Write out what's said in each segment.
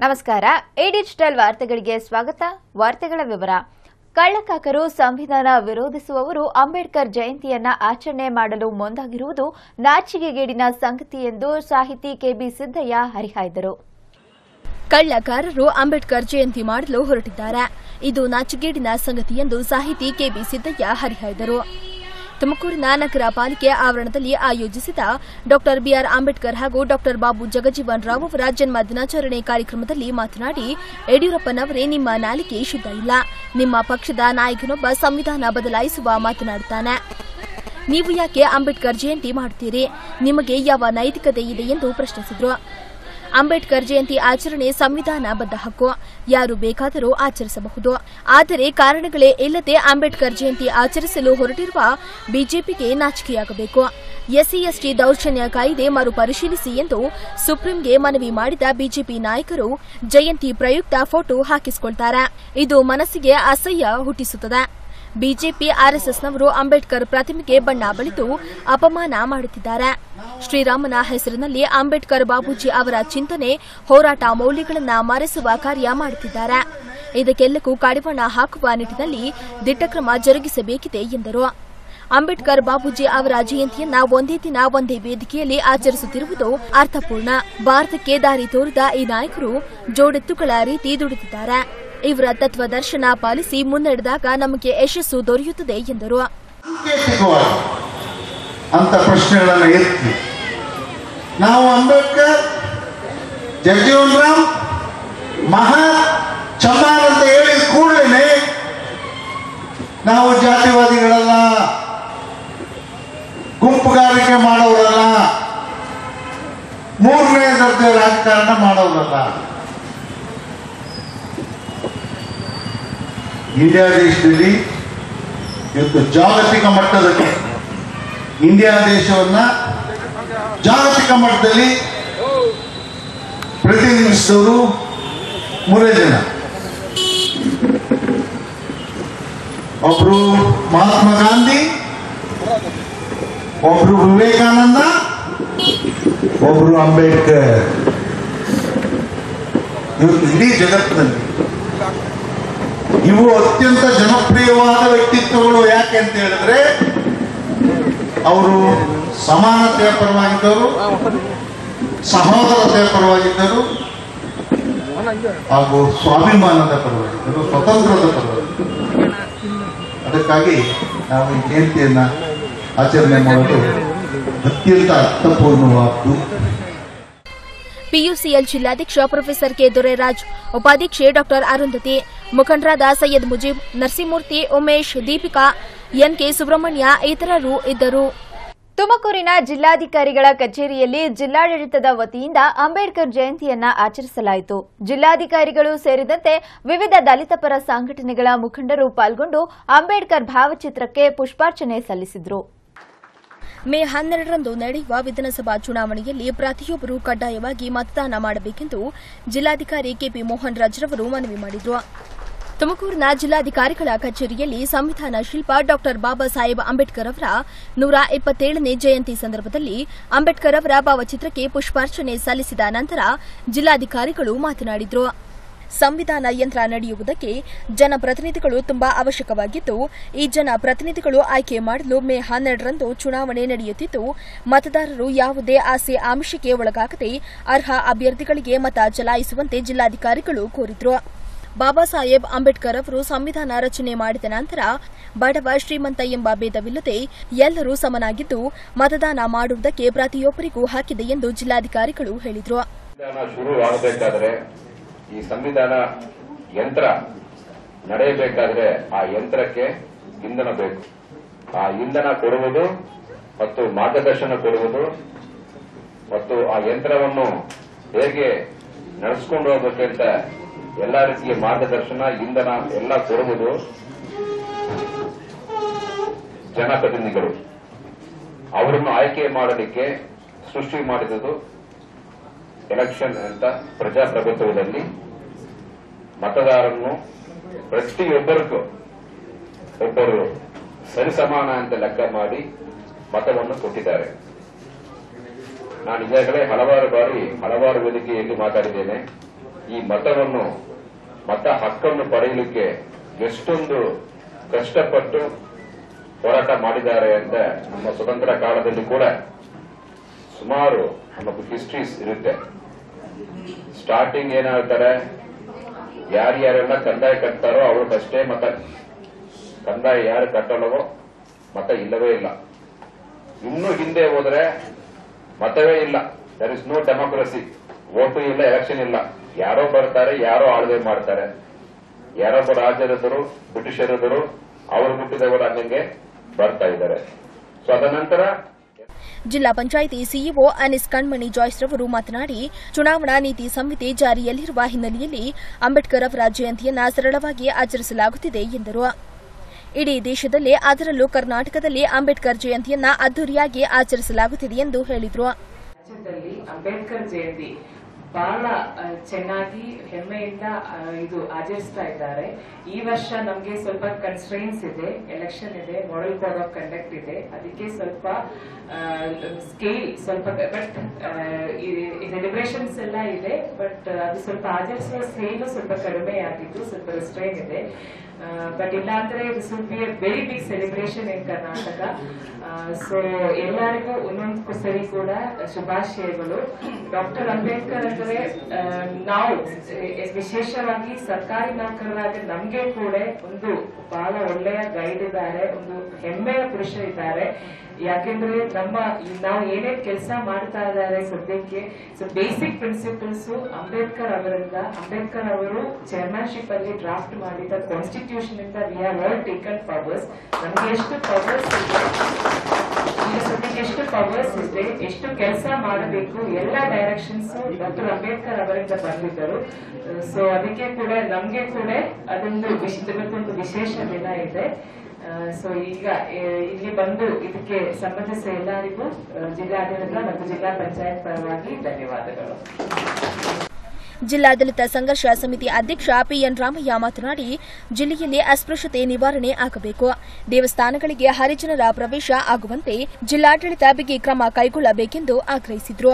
ನಮಸ್ಕಾರ A digital ವಾರ್ತೆಗಳಿಗೆ ಸ್ವಾಗತ ವಾರ್ತೆಗಳ ವಿವರ ಕಳ್ಳಕಾಕರು ಸಂವಿಧಾನ ವಿರೋಧಿಸುವವರು ಅಂಬೇಡ್ಕರ್ ಜಯಂತಿಯನ್ನ ಆಚರಣೆ ಮಾಡಲು ಮುಂದಾಗಿರುವುದು ನಾಚಿಕೆಗೇಡಿನ ಸಂಗತಿ ಎಂದು ಸಾಹಿತಿ ಕೆಬಿ ಸಿದ್ದಯ್ಯ ಹರಿಹಾಯ್ದರು ಕಳ್ಳಕಾರರು ಅಂಬೇಡ್ಕರ್ ಜಯಂತಿ ಮಾಡಲು ಹೊರಟಿದ್ದಾರೆ ಇದು ನಾಚಿಗೇಡಿನ ಸಂಗತಿ ಎಂದು ಸಾಹಿತಿ ಕೆಬಿ ಸಿದ್ದಯ್ಯ ಹರಿಹಾಯ್ದರು ತುಮಕೂರಿನ ನಗರ ಪಾಲಿಕೆ ಆವರಣದಲ್ಲಿ ಆಯೋಜಿಸಿದ ಡಾ ಬಿಆರ್ ಅಂಬೇಡ್ಕರ್ ಹಾಗೂ ಡಾ ಬಾಬು ಜಗಜೀವನ್ ರಾವ್ ಅವರ ಜನ್ಮ ದಿನಾಚರಣೆ ಕಾರ್ಯಕ್ರಮದಲ್ಲಿ ಮಾತನಾಡಿ ಯಡಿಯೂರಪ್ಪನವರೇ ನಿಮ್ಮ ನಾಲಿಗೆ ಶುದ್ಧ ಇಲ್ಲ ನಿಮ್ಮ ಪಕ್ಷದ ನಾಯಕನೊಬ್ಬ ಸಂವಿಧಾನ ಬದಲಾಯಿಸುವ ಮಾತನಾಡುತ್ತಾನೆ ನೀವು ಯಾಕೆ ಅಂಬೇಡ್ಕರ್ ಜಯಂತಿ ಮಾಡುತ್ತೀರಿ ನಿಮಗೆ ಯಾವ ನೈತಿಕತೆ ಇದೆ ಎಂದು ಪ್ರಶ್ನಿಸಿದರು ಅಂಬೇಡ್ಕರ್ ಜಯಂತಿ ಆಚರಣೆ ಸಂವಿಧಾನಬದ್ಧ ಹಕ್ಕು ಯಾರು ಬೇಕಾದರೂ ಆಚರಿಸಬಹುದು ಆದರೆ ಕಾರಣಗಳೇ ಇಲ್ಲದೆ ಅಂಬೇಡ್ಕರ್ ಜಯಂತಿ ಆಚರಿಸಲು ಹೊರಟಿರುವ ಬಿಜೆಪಿಗೆ ನಾಚಿಕೆಯಾಗಬೇಕು ಎಸ್ಸಿ ಎಸ್ಟಿ ದೌರ್ಜನ್ಯ ಕಾಯ್ದೆ ಮರುಪರಿಶೀಲಿಸಿ ಎಂದು ಸುಪ್ರೀಂಗೆ ಮನವಿ ಮಾಡಿದ ಬಿಜೆಪಿ ನಾಯಕರು ಜಯಂತಿ ಪ್ರಯುಕ್ತ ಫೋಟೋ ಹಾಕಿಸಿಕೊಳ್ತಾರೆ ಇದು ಮನಸ್ಸಿಗೆ ಅಸಹ್ಯ ಹುಟ್ಟಿಸುತ್ತದೆ ಬಿಜೆಪಿ ಆರ್ಎಸ್ಎಸ್ನವರು ಅಂಬೇಡ್ಕರ್ ಪ್ರತಿಮೆಗೆ ಬಣ್ಣ ಬಳಿದು ಅಪಮಾನ ಮಾಡುತ್ತಿದ್ದಾರೆ ಶ್ರೀರಾಮನ ಹೆಸರಿನಲ್ಲಿ ಅಂಬೇಡ್ಕರ್ ಬಾಬೂಜಿ ಅವರ ಚಿಂತನೆ ಹೋರಾಟ ಮೌಲ್ಯಗಳನ್ನು ಮರೆಸುವ ಕಾರ್ಯ ಮಾಡುತ್ತಿದ್ದಾರೆ ಇದಕ್ಕೆಲ್ಲಕ್ಕೂ ಕಡಿವಾಣ ಹಾಕುವ ನಿಟ್ಟಿನಲ್ಲಿ ದಿಟ್ಟಕ್ರಮ ಜರುಗಿಸಬೇಕಿದೆ ಎಂದರು ಅಂಬೇಡ್ಕರ್ ಬಾಬೂಜಿ ಅವರ ಜಯಂತಿಯನ್ನ ಒಂದೇ ದಿನ ಒಂದೇ ವೇದಿಕೆಯಲ್ಲಿ ಆಚರಿಸುತ್ತಿರುವುದು ಅರ್ಥಪೂರ್ಣ ಭಾರತಕ್ಕೆ ದಾರಿ ತೋರಿದ ಈ ನಾಯಕರು ಜೋಡೆತ್ತುಗಳ ರೀತಿ ದುಡಿದಿದ್ದಾರೆ ಇವರ ತತ್ವದರ್ಶನ ಪಾಲಿಸಿ ಮುನ್ನಡೆದಾಗ ನಮಗೆ ಯಶಸ್ಸು ದೊರೆಯುತ್ತದೆ ಎಂದರು ಸಾಂಕೇತಿಕವಾಗಿ ಅಂತ ಪ್ರಶ್ನೆಗಳನ್ನು ಎತ್ತಿ ನಾವು ಅಂಬೇಡ್ಕರ್ ಜಗಜೀವನ್ ರಾಮ್ ಮಹಾ ಚಮಾನ್ ಅಂತ ಹೇಳಿದ ಕೂಡಲೇ ನಾವು ಜಾತಿವಾದಿಗಳಲ್ಲ ಗುಂಪುಗಾರಿಕೆ ಮಾಡೋರಲ್ಲ ಮೂರನೇ ದರ್ಜೆ ರಾಜಕಾರಣ ಮಾಡೋರಲ್ಲ ಇಂಡಿಯಾ ದೇಶದಲ್ಲಿ ಇವತ್ತು ಜಾಗತಿಕ ಮಟ್ಟದಲ್ಲಿ ಇಂಡಿಯಾ ದೇಶವನ್ನ ಜಾಗತಿಕ ಮಟ್ಟದಲ್ಲಿ ಪ್ರತಿನಿಧಿಸಿದವರು ಮೂರೇ ಜನ ಒಬ್ರು ಮಹಾತ್ಮ ಗಾಂಧಿ ಒಬ್ರು ವಿವೇಕಾನಂದ ಒಬ್ರು ಅಂಬೇಡ್ಕರ್ ಇವತ್ತು ಇಡೀ ಜಗತ್ತಿನಲ್ಲಿ ಇವು ಅತ್ಯಂತ ಜನಪ್ರಿಯವಾದ ವ್ಯಕ್ತಿತ್ವಗಳು ಯಾಕೆ ಅಂತ ಹೇಳಿದ್ರೆ ಅವರು ಸಮಾನತೆಯ ಪರವಾಗಿದ್ದರು ಸಹೋದರತೆಯ ಪರವಾಗಿದ್ದರು ಹಾಗೂ ಸ್ವಾಭಿಮಾನದ ಪರವಾಗಿದ್ದರು ಸ್ವತಂತ್ರದ ಪರವಾಗಿದ್ದರು ಅದಕ್ಕಾಗಿ ನಾವು ಈ ಜಯಂತಿಯನ್ನ ಆಚರಣೆ ಮಾಡೋದು ಅತ್ಯಂತ ಅರ್ಥಪೂರ್ಣವಾದ್ದು ಪಿಯುಸಿಎಲ್ ಜಿಲ್ಲಾಧ್ಯಕ್ಷ ಪ್ರೊಫೆಸರ್ ಕೆ ದೊರೆರಾಜ್ ಉಪಾಧ್ಯಕ್ಷೆ ಡಾ ಅರುಂಧತಿ ಮುಖಂಡರಾದ ಸೈಯದ್ ಮುಜೀಬ್ ನರಸಿಂಹಮೂರ್ತಿ ಉಮೇಶ್ ದೀಪಿಕಾ ಎನ್ಕೆ ಸುಬ್ರಹ್ಮಣ್ಯ ಇತರರು ಇದ್ದರು ತುಮಕೂರಿನ ಜಿಲ್ಲಾಧಿಕಾರಿಗಳ ಕಚೇರಿಯಲ್ಲಿ ಜಿಲ್ಲಾಡಳಿತದ ವತಿಯಿಂದ ಅಂಬೇಡ್ಕರ್ ಜಯಂತಿಯನ್ನ ಆಚರಿಸಲಾಯಿತು ಜಿಲ್ಲಾಧಿಕಾರಿಗಳು ಸೇರಿದಂತೆ ವಿವಿಧ ದಲಿತ ಪರ ಸಂಘಟನೆಗಳ ಮುಖಂಡರು ಪಾಲ್ಗೊಂಡು ಅಂಬೇಡ್ಕರ್ ಭಾವಚಿತ್ರಕ್ಕೆ ಪುಷ್ಪಾರ್ಚನೆ ಸಲ್ಲಿಸಿದರು ಮೇ ಹನ್ನೆರಡರಂದು ನಡೆಯುವ ವಿಧಾನಸಭಾ ಚುನಾವಣೆಯಲ್ಲಿ ಪ್ರತಿಯೊಬ್ಬರು ಕಡ್ಡಾಯವಾಗಿ ಮತದಾನ ಮಾಡಬೇಕೆಂದು ಜಿಲ್ಲಾಧಿಕಾರಿ ಕೆಪಿ ಮೋಹನ್ ರಾಜ್ರವರು ಮನವಿ ಮಾಡಿದರು ತುಮಕೂರಿನ ಜಿಲ್ಲಾಧಿಕಾರಿಗಳ ಕಚೇರಿಯಲ್ಲಿ ಸಂವಿಧಾನ ಶಿಲ್ಪ ಡಾ ಬಾಬಾ ಸಾಹೇಬ್ ಅಂಬೇಡ್ಕರ್ ಅವರ ನೂರ ಇಪ್ಪತ್ತೇಳನೇ ಜಯಂತಿ ಸಂದರ್ಭದಲ್ಲಿ ಅಂಬೇಡ್ಕರ್ ಅವರ ಭಾವಚಿತ್ರಕ್ಕೆ ಪುಷ್ಪಾರ್ಚನೆ ಸಲ್ಲಿಸಿದ ನಂತರ ಜಿಲ್ಲಾಧಿಕಾರಿಗಳು ಮಾತನಾಡಿದರು ಸಂವಿಧಾನ ಯಂತ್ರ ನಡೆಯುವುದಕ್ಕೆ ಜನಪ್ರತಿನಿಧಿಗಳು ತುಂಬಾ ಅವಶ್ಯಕವಾಗಿದ್ದು ಈ ಜನಪ್ರತಿನಿಧಿಗಳು ಆಯ್ಕೆ ಮಾಡಲು ಮೇ ಹನ್ನೆರಡರಂದು ಚುನಾವಣೆ ನಡೆಯುತ್ತಿದ್ದು ಮತದಾರರು ಯಾವುದೇ ಆಸೆ ಆಮಿಷಕ್ಕೆ ಒಳಗಾಗದೆ ಅರ್ಹ ಅಭ್ಯರ್ಥಿಗಳಿಗೆ ಮತ ಚಲಾಯಿಸುವಂತೆ ಜಿಲ್ಲಾಧಿಕಾರಿಗಳು ಕೋರಿದರು ಬಾಬಾ ಸಾಹೇಬ್ ಅಂಬೇಡ್ಕರ್ ಅವರು ಸಂವಿಧಾನ ರಚನೆ ಮಾಡಿದ ನಂತರ ಬಡವ ಶ್ರೀಮಂತ ಎಂಬ ಭೇದವಿಲ್ಲದೆ ಎಲ್ಲರೂ ಸಮನಾಗಿದ್ದು ಮತದಾನ ಮಾಡುವುದಕ್ಕೆ ಪ್ರತಿಯೊಬ್ಬರಿಗೂ ಹಾಕಿದೆ ಎಂದು ಜಿಲ್ಲಾಧಿಕಾರಿಗಳು ಹೇಳಿದರು ಸಂವಿಧಾನ ಶುರು ಆಗಬೇಕಾದ್ರೆ ಈ ಸಂವಿಧಾನ ಯಂತ್ರ ನಡೆಯಬೇಕಾದ್ರೆ ಆ ಯಂತ್ರಕ್ಕೆ ಇಂಧನ ಬೇಕು ಆ ಇಂಧನ ಕೊಡುವುದು ಮತ್ತು ಮಾರ್ಗದರ್ಶನ ಕೊಡುವುದು ಮತ್ತು ಆ ಯಂತ್ರವನ್ನು ಹೇಗೆ ನಡೆಸ್ಕೊಂಡು ಹೋಗ್ಬೇಕಂತ ಎಲ್ಲ ರೀತಿಯ ಮಾರ್ಗದರ್ಶನ ಇಂಧನ ಎಲ್ಲ ಕೊಡುವುದು ಜನಪ್ರತಿನಿಧಿಗಳು ಅವರನ್ನು ಆಯ್ಕೆ ಮಾಡಲಿಕ್ಕೆ ಸೃಷ್ಟಿ ಮಾಡಿದುದು ಎಲೆಕ್ಷನ್ ಅಂತ ಪ್ರಜಾಪ್ರಭುತ್ವದಲ್ಲಿ ಮತದಾರನ್ನು ಪ್ರತಿಯೊಬ್ಬರಿಗೂ ಒಬ್ಬರು ಸರಿಸಮಾನ ಅಂತ ಲೆಕ್ಕ ಮಾಡಿ ಮತವನ್ನು ಕೊಟ್ಟಿದ್ದಾರೆ ನಾನು ಈಗಾಗಲೇ ಹಲವಾರು ಬಾರಿ ಹಲವಾರು ವೇದಿಕೆಯಲ್ಲಿ ಮಾತಾಡಿದ್ದೇನೆ ಈ ಮತವನ್ನು ಮತ ಹಕ್ಕನ್ನು ಪಡೆಯಲಿಕ್ಕೆ ಎಷ್ಟೊಂದು ಕಷ್ಟಪಟ್ಟು ಹೋರಾಟ ಮಾಡಿದ್ದಾರೆ ಅಂತ ನಮ್ಮ ಸ್ವತಂತ್ರ ಕಾಲದಲ್ಲಿ ಕೂಡ ಸುಮಾರು ನಮ್ಮ ಹಿಸ್ಟ್ರೀಸ್ ಇರುತ್ತೆ ಸ್ಟಾರ್ಟಿಂಗ್ ಏನ್ ಹೇಳ್ತಾರೆ ಯಾರ್ಯಾರೆಲ್ಲ ಕಂದಾಯ ಕಟ್ತಾರೋ ಅವ್ರಿಗಷ್ಟೇ ಮತ ಕಂದಾಯ ಯಾರು ಕಟ್ಟಲ್ಲವೋ ಮತ ಇಲ್ಲವೇ ಇಲ್ಲ ಇನ್ನು ಹಿಂದೆ ಹೋದ್ರೆ ಮತವೇ ಇಲ್ಲ there is no democracy vote ಇಲ್ಲ ಎಲೆಕ್ಷನ್ ಇಲ್ಲ ಯಾರೋ ಬರ್ತಾರೆ ಯಾರೋ ಆಳ್ವೆ ಮಾಡ್ತಾರೆ ಯಾರೊಬ್ಬ ರಾಜ್ಯದವರು ಬ್ರಿಟಿಷರದರು ಅವರು ಹುಟ್ಟಿದವರು ಹಂಗಂಗೆ ಬರ್ತಾ ಇದ್ದಾರೆ ಸೊ ಅದ ನಂತರ ಜಿಲ್ಲಾ ಪಂಚಾಯಿತಿ ಸಿಇಒ ಅನಿಸ್ ಕಣ್ಮಣಿ ಜಾಯ್ಸ್ ರವರು ಮಾತನಾಡಿ ಚುನಾವಣಾ ನೀತಿ ಸಂಹಿತೆ ಜಾರಿಯಲ್ಲಿರುವ ಹಿನ್ನೆಲೆಯಲ್ಲಿ ಅಂಬೇಡ್ಕರ್ ಅವರ ಜಯಂತಿಯನ್ನ ಸರಳವಾಗಿ ಆಚರಿಸಲಾಗುತ್ತಿದೆ ಎಂದರು ಇಡೀ ದೇಶದಲ್ಲೇ ಅದರಲ್ಲೂ ಕರ್ನಾಟಕದಲ್ಲಿ ಅಂಬೇಡ್ಕರ್ ಜಯಂತಿಯನ್ನ ಅದ್ದೂರಿಯಾಗಿ ಆಚರಿಸಲಾಗುತ್ತಿದೆ ಎಂದು ಹೇಳಿದರು ರಾಜ್ಯದಲ್ಲಿ ಅಂಬೇಡ್ಕರ್ ಜಯಂತಿ ಬಹಳ ಆ, ಚೆನ್ನಾಗಿ ಹೆಮ್ಮೆಯಿಂದ ಆ, ಇದು ಆಚರಿಸ್ತಾ ಇದ್ದಾರೆ ಈ ವರ್ಷ ನಮ್ಗೆ ಸ್ವಲ್ಪ ಕನ್ಸ್ಟ್ರೈನ್ಸ್ ಇದೆ ಎಲೆಕ್ಷನ್ ಇದೆ ಮಾಡೆಲ್ ಕೋಡ್ ಆಫ್ ಕಂಡಕ್ಟ್ ಇದೆ ಅದಕ್ಕೆ ಸ್ವಲ್ಪ ಸ್ಕೇಲ್ ಸ್ವಲ್ಪ ಬಟ್ ಸೆಲೆಬ್ರೇಷನ್ಸ್ ಎಲ್ಲ ಇದೆ ಬಟ್ ಅದು ಸ್ವಲ್ಪ ಆಚರಿಸುವ ಸ್ಕೇಲ್ ಸ್ವಲ್ಪ ಕಡಿಮೆ ಆಗಿದ್ದು ಸ್ವಲ್ಪ ರೆಸ್ಟ್ರೈನ್ ಇದೆ ಬಟ್ ಇಲ್ಲ ಅಂದ್ರೆ this will be a very big celebration in Karnataka so ಎಲ್ಲರಿಗೂ ಒಂದೊಂದು ಸರಿ ಕೂಡ ಶುಭಾಶಯಗಳು ಡಾಕ್ಟರ್ ಅಂಬೇಡ್ಕರ್ ಅಂದ್ರೆ ಆ, ನಾವು ಎ- ವಿಶೇಷವಾಗಿ ಸರ್ಕಾರಿ ನೌಕರರಾದ ನಮ್ಗೆ ಕೂಡ ಒಂದು ಬಹಳ ಒಳ್ಳೆಯ ಗೈಡ್ ಇದ್ದಾರೆ ಒಂದು ಹೆಮ್ಮೆಯ ಪುರುಷ ಇದ್ದಾರೆ ಯಾಕೆಂದ್ರೆ ನಮ್ಮ ಈ- ನಾವು ಏನೇನ್ ಕೆಲಸ ಮಾಡ್ತಾ ಇದ್ದಾರೆ ಸದ್ಯಕ್ಕೆ ಸೊ ಬೇಸಿಕ್ ಪ್ರಿನ್ಸಿಪಲ್ಸ್ ಅಂಬೇಡ್ಕರ್ ಅವರಿಂದ ಅಂಬೇಡ್ಕರ್ ಅವರು ಚೇರ್ಮನ್ಶಿಪ್ ಅಲ್ಲಿ ಡ್ರಾಫ್ಟ್ ಮಾಡಿದ ಕಾನ್ಸ್ಟಿಟ್ಯೂಷನ್ ಇಂದ we have all taken powers ನಮ್ಗೆ ಎಷ್ಟು ಪವರ್ಸ್ ಇದೆ ಈಗ ಸದ್ಯಕ್ಕೆ ಎಷ್ಟು ಪವರ್ಸ್ ಇದೆ ಎಷ್ಟು ಕೆಲಸ ಮಾಡಬೇಕು ಎಲ್ಲ ಡೈರೆಕ್ಷನ್ಸ್ ಡಾಕ್ಟರ್ ಅಂಬೇಡ್ಕರ್ ಅವರಿಂದ ಬಂದಿದ್ದರು ಸೊ ಅದಕ್ಕೆ ಕೂಡ ನಮ್ಗೆ ಕೂಡ ಅದೊಂದು ವಿಶ್- ಇವತ್ತೊಂದು ವಿಶೇಷ ದಿನ ಇದೆ ಸೊ ಈಗ ಆ, ಇಲ್ಲಿ ಬಂದು ಇದಕ್ಕೆ ಸಂಬಂಧಿಸಿದ ಎಲ್ಲರಿಗೂ ಆ, ಜಿಲ್ಲಾಡಳಿತ ಮತ್ತು ಜಿಲ್ಲಾ ಪಂಚಾಯತ್ ಪರವಾಗಿ ಧನ್ಯವಾದಗಳು ಜಿಲ್ಲಾಡಳಿತ ಸಂಘರ್ಷ ಸಮಿತಿ ಅಧ್ಯಕ್ಷ ಪಿಎನ್ ರಾಮಯ್ಯ ಮಾತನಾಡಿ ಜಿಲ್ಲೆಯಲ್ಲಿ ಅಸ್ಪೃಶ್ಯತೆ ನಿವಾರಣೆ ಆಗಬೇಕು ದೇವಸ್ಥಾನಗಳಿಗೆ ಹರಿಜನರ ಪ್ರವೇಶ ಆಗುವಂತೆ ಜಿಲ್ಲಾಡಳಿತ ಬಿಗಿ ಕ್ರಮ ಕೈಗೊಳ್ಳಬೇಕೆಂದು ಆಗ್ರಹಿಸಿದರು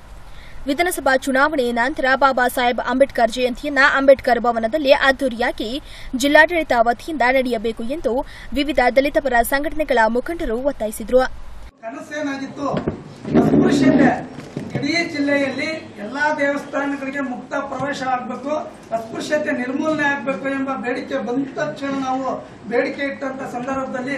ವಿಧಾನಸಭಾ ಚುನಾವಣೆ ನಂತರ ಬಾಬಾ ಸಾಹೇಬ್ ಅಂಬೇಡ್ಕರ್ ಜಯಂತಿಯನ್ನ ಅಂಬೇಡ್ಕರ್ ಭವನದಲ್ಲಿ ಅದ್ದೂರಿಯಾಗಿ ಜಿಲ್ಲಾಡಳಿತ ವತಿಯಿಂದ ನಡೆಯಬೇಕು ಎಂದು ವಿವಿಧ ದಲಿತ ಪರ ಸಂಘಟನೆಗಳ ಮುಖಂಡರು ಒತ್ತಾಯಿಸಿದರು ಕನಸೇನಾಗಿತ್ತು ಅಸ್ಪೃಶ್ಯತೆ ಇಡೀ ಜಿಲ್ಲೆಯಲ್ಲಿ ಎಲ್ಲಾ ದೇವಸ್ಥಾನಗಳಿಗೆ ಮುಕ್ತ ಪ್ರವೇಶ ಆಗಬೇಕು ಅಸ್ಪೃಶ್ಯತೆ ನಿರ್ಮೂಲನೆ ಆಗಬೇಕು ಎಂಬ ಬೇಡಿಕೆ ಬಂದ ತಕ್ಷಣ ನಾವು ಬೇಡಿಕೆ ಇಟ್ಟಂತ ಸಂದರ್ಭದಲ್ಲಿ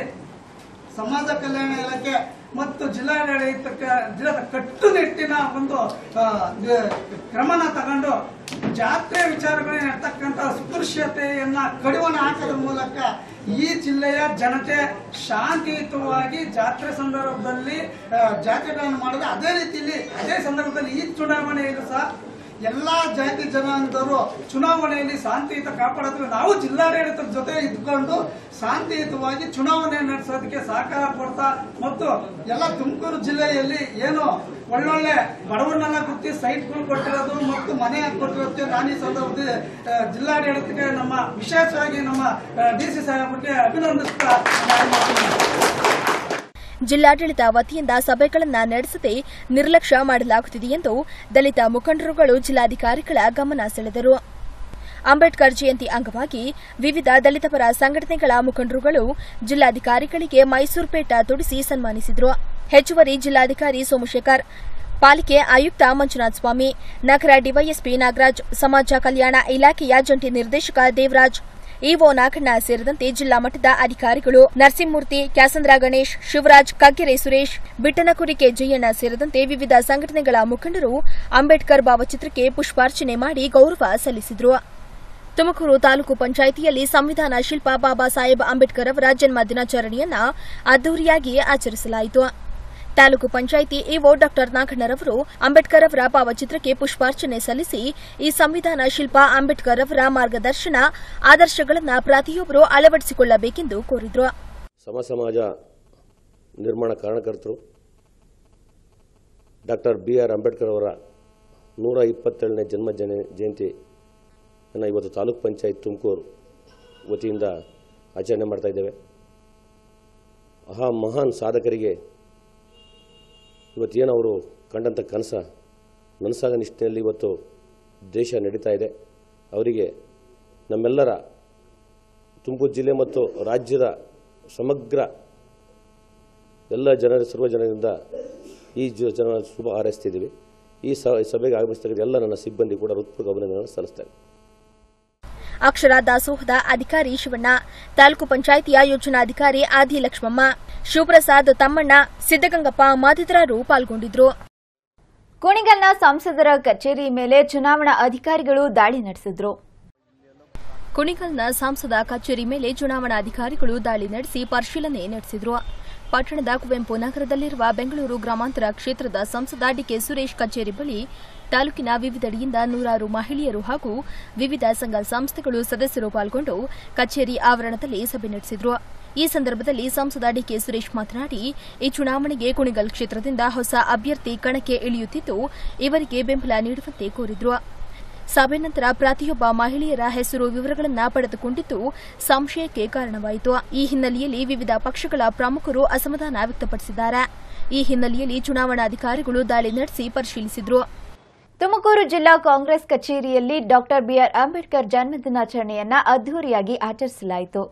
ಸಮಾಜ ಕಲ್ಯಾಣ ಇಲಾಖೆ ಮತ್ತು ಜಿಲ್ಲಾಡಳಿತಕ್ಕೆ ಜಿಲ್ಲೆದ ಕಟ್ಟುನಿಟ್ಟಿನ ಒಂದು ಆ, ದ- ಕ್ರಮನ ತಗೊಂಡು ಜಾತ್ರೆ ವಿಚಾರಗಳನ್ನ ಇರ್ತಕ್ಕಂಥ ಅಸ್ಪೃಶ್ಯತೆಯನ್ನ ಕಡಿವಾಣ ಹಾಕೋದ್ರ ಮೂಲಕ ಈ ಜಿಲ್ಲೆಯ ಜನತೆ ಶಾಂತಿಯುತವಾಗಿ ಜಾತ್ರೆ ಸಂದರ್ಭದಲ್ಲಿ ಆ, ಜಾತ್ರೆಗಳನ್ನು ಮಾಡಿದ್ರೆ ಅದೇ ರೀತಿಯಲ್ಲಿ ಅದೇ ಸಂದರ್ಭದಲ್ಲಿ ಈ ಚುನಾವಣೆಯಲ್ಲೂ ಸಹ ಎಲ್ಲಾ ಜಾತಿ ಜನಾಂಗದವರು ಚುನಾವಣೆಯಲ್ಲಿ ಶಾಂತಿಯುತ ಕಾಪಾಡೋದಕ್ಕೆ ನಾವು ಜಿಲ್ಲಾಡಳಿತದ ಜೊತೆ ಇದ್ಕೊಂಡು ಶಾಂತಿಯುತವಾಗಿ ಚುನಾವಣೆ ನಡೆಸೋದಕ್ಕೆ ಸಹಕಾರ ಕೊಡ್ತಾ ಮತ್ತು ಎಲ್ಲ ತುಮಕೂರು ಜಿಲ್ಲೆಯಲ್ಲಿ ಏನು ಒಳ್ಳೊಳ್ಳೆ ಬಡವರನ್ನೆಲ್ಲ ಗುರ್ತಿ ಸೈಟ್ಗಳು ಕೊಟ್ಟಿರೋದು ಮತ್ತು ಮನೆ ಕೊಟ್ಟಿರೋದಕ್ಕೆ ನಾನು ಈ ಸಂದರ್ಭದಲ್ಲಿ ಆ, ಜಿಲ್ಲಾಡಳಿತಕ್ಕೆ ನಮ್ಮ ವಿಶೇಷವಾಗಿ ನಮ್ಮ ಡಿ ಸಿ ಸಾಹೇಬರಿಗೆ ಅಭಿನಂದಿಸ್ತಾ ನಾನು ಮಾತನಾಡ್ತೀನಿ. ಜಿಲ್ಲಾಡಳಿತ ವತಿಯಿಂದ ಸಭೆಗಳನ್ನ ನಡೆಸದೆ ನಿರ್ಲಕ್ಷ್ಯ ಮಾಡಲಾಗುತ್ತಿದೆ ಎಂದು ದಲಿತ ಮುಖಂಡರುಗಳು ಜಿಲ್ಲಾಧಿಕಾರಿಗಳ ಗಮನ ಸೆಳೆದರು ಅಂಬೇಡ್ಕರ್ ಜಯಂತಿ ಅಂಗವಾಗಿ ವಿವಿಧ ದಲಿತ ಪರ ಸಂಘಟನೆಗಳ ಮುಖಂಡರುಗಳು ಜಿಲ್ಲಾಧಿಕಾರಿಗಳಿಗೆ ಮೈಸೂರು ಪೇಟ ತೊಡಿಸಿ ಸನ್ಮಾನಿಸಿದರು ಹೆಚ್ಚುವರಿ ಜಿಲ್ಲಾಧಿಕಾರಿ ಸೋಮಶೇಖರ್ ಪಾಲಿಕೆ ಆಯುಕ್ತ ಮಂಜುನಾಥ ಸ್ವಾಮಿ ನಗರ ಡಿವೈಎಸ್ಪಿ ನಾಗರಾಜ್ ಸಮಾಜ ಕಲ್ಯಾಣ ಇಲಾಖೆಯ ಜಂಟಿ ನಿರ್ದೇಶಕ ದೇವರಾಜ್ ಇಒ ನಾಗಣ್ಣ ಸೇರಿದಂತೆ ಜಿಲ್ಲಾ ಮಟ್ಟದ ಅಧಿಕಾರಿಗಳು ನರಸಿಂಹಮೂರ್ತಿ ಕ್ಯಾಸಂದ್ರ ಗಣೇಶ್ ಶಿವರಾಜ್ ಕಗ್ಗೆರೆ ಸುರೇಶ್ ಬಿಟ್ಟನಕುರಿಕೆ ಜಯಣ್ಣ ಸೇರಿದಂತೆ ವಿವಿಧ ಸಂಘಟನೆಗಳ ಮುಖಂಡರು ಅಂಬೇಡ್ಕರ್ ಭಾವಚಿತ್ರಕ್ಕೆ ಪುಷ್ಪಾರ್ಚನೆ ಮಾಡಿ ಗೌರವ ಸಲ್ಲಿಸಿದರು ತುಮಕೂರು ತಾಲೂಕು ಪಂಚಾಯಿತಿಯಲ್ಲಿ ಸಂವಿಧಾನ ಶಿಲ್ಪ ಬಾಬಾ ಸಾಹೇಬ್ ಅಂಬೇಡ್ಕರ್ ಅವರ ಜನ್ಮ ದಿನಾಚರಣೆಯನ್ನ ಅದ್ದೂರಿಯಾಗಿ ಆಚರಿಸಲಾಯಿತು ತಾಲೂಕು ಪಂಚಾಯಿತಿ ಇಒ ಡಾ ನಾಗಣ್ಣರವರು ಅಂಬೇಡ್ಕರ್ ಅವರ ಭಾವಚಿತ್ರಕ್ಕೆ ಪುಷ್ಪಾರ್ಚನೆ ಸಲ್ಲಿಸಿ ಈ ಸಂವಿಧಾನ ಶಿಲ್ಪ ಅಂಬೇಡ್ಕರ್ ಅವರ ಮಾರ್ಗದರ್ಶನ ಆದರ್ಶಗಳನ್ನು ಪ್ರತಿಯೊಬ್ಬರು ಅಳವಡಿಸಿಕೊಳ್ಳಬೇಕೆಂದು ಕೋರಿದರು ಸಮ ಸಮಾಜ ನಿರ್ಮಾಣ ಕಾರಣಕರ್ತರು ಡಾಕ್ಟರ್ ಬಿ ಆರ್ ಅಂಬೇಡ್ಕರ್ ಅವರ ನೂರ ಇಪ್ಪತ್ತೇಳನೇ ಜನ್ಮ ಜನ ಜಯಂತಿಯನ್ನು ಇವತ್ತು ತಾಲೂಕ್ ಪಂಚಾಯತ್ ತುಮಕೂರು ವತಿಯಿಂದ ಆಚರಣೆ ಮಾಡ್ತಾ ಇದ್ದೇವೆ ಆ ಮಹಾನ್ ಸಾಧಕರಿಗೆ ಇವತ್ತೇನು ಅವರು ಕಂಡಂಥ ಕನಸ ನನಸಾಗ ನಿಷ್ಠೆಯಲ್ಲಿ ಇವತ್ತು ದೇಶ ನಡೀತಾ ಇದೆ ಅವರಿಗೆ ನಮ್ಮೆಲ್ಲರ ತುಮಕೂರು ಜಿಲ್ಲೆ ಮತ್ತು ರಾಜ್ಯದ ಸಮಗ್ರ ಎಲ್ಲ ಜನರ ಸರ್ವ ಜನರಿಂದ ಈ ಜ ಜನ ಶುಭ ಹಾರೈಸ್ತಿದ್ದೀವಿ ಈ ಸ ಸಭೆಗೆ ಆಗಮಿಸ್ತಕ್ಕಂಥ ಎಲ್ಲ ನನ್ನ ಸಿಬ್ಬಂದಿ ಕೂಡ ಹೃತ್ಪೂರ್ವಕ ಅಭಿನಂದನೆಗಳನ್ನು ಸಲ್ಲಿಸ್ತೇನೆ ಅಕ್ಷರ ದಾಸೋಹದ ಅಧಿಕಾರಿ ಶಿವಣ್ಣ ತಾಲೂಕು ಪಂಚಾಯಿತಿಯ ಯೋಜನಾಧಿಕಾರಿ ಆದಿ ಲಕ್ಷ್ಮಮ್ಮ ಶಿವಪ್ರಸಾದ್ ತಮ್ಮಣ್ಣ ಸಿದ್ದಗಂಗಪ್ಪ ಮತ್ತಿತರರು ಪಾಲ್ಗೊಂಡಿದ್ರು ಕುಣಿಗಲ್ನ ಸಂಸದರ ಕಚೇರಿ ಮೇಲೆ ಚುನಾವಣಾ ಅಧಿಕಾರಿಗಳು ದಾಳಿ ನಡೆಸಿದ್ರು ಕುಣಿಗಲ್ನ ಸಂಸದ ಕಚೇರಿ ಮೇಲೆ ಚುನಾವಣಾಧಿಕಾರಿಗಳು ದಾಳಿ ನಡೆಸಿ ಪರಿಶೀಲನೆ ನಡೆಸಿದ್ರು ಪಟ್ಟಣದ ಕುವೆಂಪು ನಗರದಲ್ಲಿರುವ ಬೆಂಗಳೂರು ಗ್ರಾಮಾಂತರ ಕ್ಷೇತ್ರದ ಸಂಸದ ಡಿಕೆ ಸುರೇಶ್ ಕಚೇರಿ ಬಳಿ ತಾಲೂಕಿನ ವಿವಿಧೆಡೆಯಿಂದ ನೂರಾರು ಮಹಿಳೆಯರು ಹಾಗೂ ವಿವಿಧ ಸಂಘ ಸಂಸ್ಥೆಗಳು ಸದಸ್ಯರು ಪಾಲ್ಗೊಂಡು ಕಚೇರಿ ಆವರಣದಲ್ಲಿ ಸಭೆ ನಡೆಸಿದ್ರು ಈ ಸಂದರ್ಭದಲ್ಲಿ ಸಂಸದ ಡಿಕೆ ಸುರೇಶ್ ಮಾತನಾಡಿ ಈ ಚುನಾವಣೆಗೆ ಕುಣಿಗಲ್ ಕ್ಷೇತ್ರದಿಂದ ಹೊಸ ಅಭ್ಯರ್ಥಿ ಕಣಕ್ಕೆ ಇಳಿಯುತ್ತಿದ್ದು ಇವರಿಗೆ ಬೆಂಬಲ ನೀಡುವಂತೆ ಕೋರಿದ್ರು ಸಭೆ ನಂತರ ಪ್ರತಿಯೊಬ್ಬ ಮಹಿಳೆಯರ ಹೆಸರು ವಿವರಗಳನ್ನು ಪಡೆದುಕೊಂಡಿದ್ದು ಸಂಶಯಕ್ಕೆ ಕಾರಣವಾಯಿತು ಈ ಹಿನ್ನೆಲೆಯಲ್ಲಿ ವಿವಿಧ ಪಕ್ಷಗಳ ಪ್ರಮುಖರು ಅಸಮಾಧಾನ ವ್ಯಕ್ತಪಡಿಸಿದ್ದಾರೆ ಈ ಹಿನ್ನೆಲೆಯಲ್ಲಿ ಚುನಾವಣಾಧಿಕಾರಿಗಳು ದಾಳಿ ನಡೆಸಿ ಪರಿಶೀಲಿಸಿದ್ರು ತುಮಕೂರು ಜಿಲ್ಲಾ ಕಾಂಗ್ರೆಸ್ ಕಚೇರಿಯಲ್ಲಿ ಡಾಕ್ಟರ್ ಬಿಆರ್ ಅಂಬೇಡ್ಕರ್ ಜನ್ಮದಿನಾಚರಣೆಯನ್ನ ಅದ್ದೂರಿಯಾಗಿ ಆಚರಿಸಲಾಯಿತು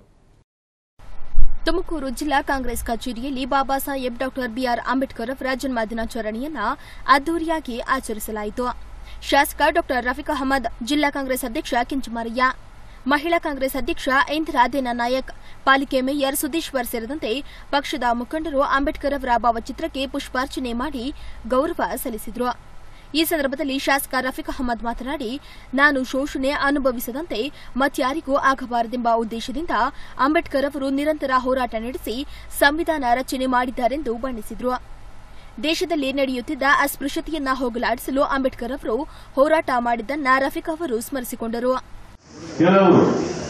ತುಮಕೂರು ಜಿಲ್ಲಾ ಕಾಂಗ್ರೆಸ್ ಕಚೇರಿಯಲ್ಲಿ ಬಾಬಾ ಸಾಹೇಬ್ ಡಾಕ್ಟರ್ ಬಿಆರ್ ಅಂಬೇಡ್ಕರ್ ಅವರ ಜನ್ಮ ದಿನಾಚರಣೆಯನ್ನ ಅದ್ದೂರಿಯಾಗಿ ಆಚರಿಸಲಾಯಿತು ಶಾಸಕ ಡಾಕ್ಟರ್ ರಫೀಕ್ ಅಹಮದ್ ಜಿಲ್ಲಾ ಕಾಂಗ್ರೆಸ್ ಅಧ್ಯಕ್ಷ ಕಿಂಚಮಾರಯ್ಯ ಮಹಿಳಾ ಕಾಂಗ್ರೆಸ್ ಅಧ್ಯಕ್ಷ ಇಂದಿರಾ ದೇನಾ ನಾಯಕ್ ಪಾಲಿಕೆ ಮೇಯರ್ ಸುಧೀಶ್ವರ್ ಸೇರಿದಂತೆ ಪಕ್ಷದ ಮುಖಂಡರು ಅಂಬೇಡ್ಕರ್ ಅವರ ಭಾವಚಿತ್ರಕ್ಕೆ ಪುಷ್ಪಾರ್ಚನೆ ಮಾಡಿ ಗೌರವ ಸಲ್ಲಿಸಿದರು ಈ ಸಂದರ್ಭದಲ್ಲಿ ಶಾಸಕ ರಫೀಕ್ ಅಹಮದ್ ಮಾತನಾಡಿ ನಾನು ಶೋಷಣೆ ಅನುಭವಿಸದಂತೆ ಮತ್ಯಾರಿಗೂ ಆಗಬಾರದೆಂಬ ಉದ್ದೇಶದಿಂದ ಅಂಬೇಡ್ಕರ್ ಅವರು ನಿರಂತರ ಹೋರಾಟ ನಡೆಸಿ ಸಂವಿಧಾನ ರಚನೆ ಮಾಡಿದ್ದಾರೆಂದು ಬಣ್ಣಿಸಿದರು ದೇಶದಲ್ಲಿ ನಡೆಯುತ್ತಿದ್ದ ಅಸ್ಪೃಶ್ಯತೆಯನ್ನ ಹೋಗಲಾಡಿಸಲು ಅಂಬೇಡ್ಕರ್ ಅವರು ಹೋರಾಟ ಮಾಡಿದ್ದನ್ನ ರಫೀಕ್ ಅವರು ಸ್ಮರಿಸಿಕೊಂಡರು ಕೆಲವರು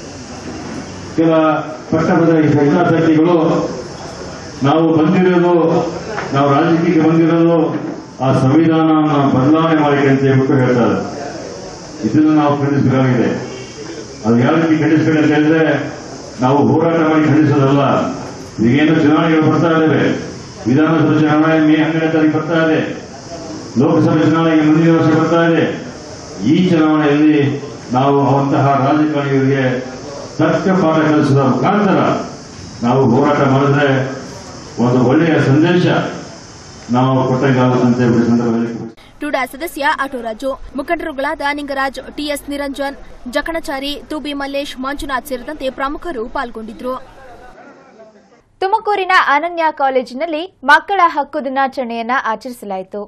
ಕೆಲ ಪಟ್ಟಭದ್ರ ಹಿತಾಸಕ್ತಿಗಳು ನಾವು ಬಂದಿರೋದು ನಾವು ರಾಜಕೀಯಕ್ಕೆ ಬಂದಿರೋದು ಆ ಸಂವಿಧಾನವನ್ನು ಬದಲಾವಣೆ ಮಾಡಿ ಅಂತ ಹೇಳ್ಬಿಟ್ಟು ಹೇಳ್ತಾರೆ ಇದನ್ನು ನಾವು ಖಂಡಿಸಬೇಕಾಗಿದೆ ಅದು ಯಾವ ರೀತಿ ಖಂಡಿಸಬೇಕು ಅಂತ ಹೇಳಿದ್ರೆ ನಾವು ಹೋರಾಟ ಮಾಡಿ ಖಂಡಿಸೋದಲ್ಲ ಈಗೇನು ಚುನಾವಣೆಗಳು ಬರ್ತಾ ಇದ್ದಾವೆ ವಿಧಾನಸಭಾ ಚುನಾವಣೆ ಮೇ ಹನ್ನೆರಡನೇ ತಾರೀಕು ಬರ್ತಾ ಇದೆ ಲೋಕಸಭೆ ಚುನಾವಣೆಗೆ ಮುಂದಿನ ವರ್ಷ ಬರ್ತಾ ಇದೆ ಈ ಚುನಾವಣೆಯಲ್ಲಿ ನಾವು ಅವಂತಹ ರಾಜಕಾರಣಿಗಳಿಗೆ ತಕ್ಕ ಪಾಠ ಕಲಿಸುವ ಮುಖಾಂತರ ನಾವು ಹೋರಾಟ ಮಾಡಿದ್ರೆ ಒಂದು ಒಳ್ಳೆಯ ಸಂದೇಶ ನಾವು ಕೊಟ್ಟಂಗಾಗುತ್ತೆ ಅಂತ ಹೇಳಿ ಸಂದರ್ಭದಲ್ಲಿ ಟುಡಾ ಸದಸ್ಯ ಆಟೋರಾಜು ಮುಖಂಡರುಗಳಾದ ನಿಂಗರಾಜ್ ಟಿಎಸ್ ನಿರಂಜನ್ ಜಕಣಚಾರಿ ತುಬಿ ಮಲ್ಲೇಶ್ ಮಂಜುನಾಥ್ ಸೇರಿದಂತೆ ಪ್ರಮುಖರು ಪಾಲ್ಗೊಂಡಿದ್ರು ತುಮಕೂರಿನ ಅನನ್ಯ ಕಾಲೇಜಿನಲ್ಲಿ ಮಕ್ಕಳ ಹಕ್ಕು ದಿನಾಚರಣೆಯನ್ನ ಆಚರಿಸಲಾಯಿತು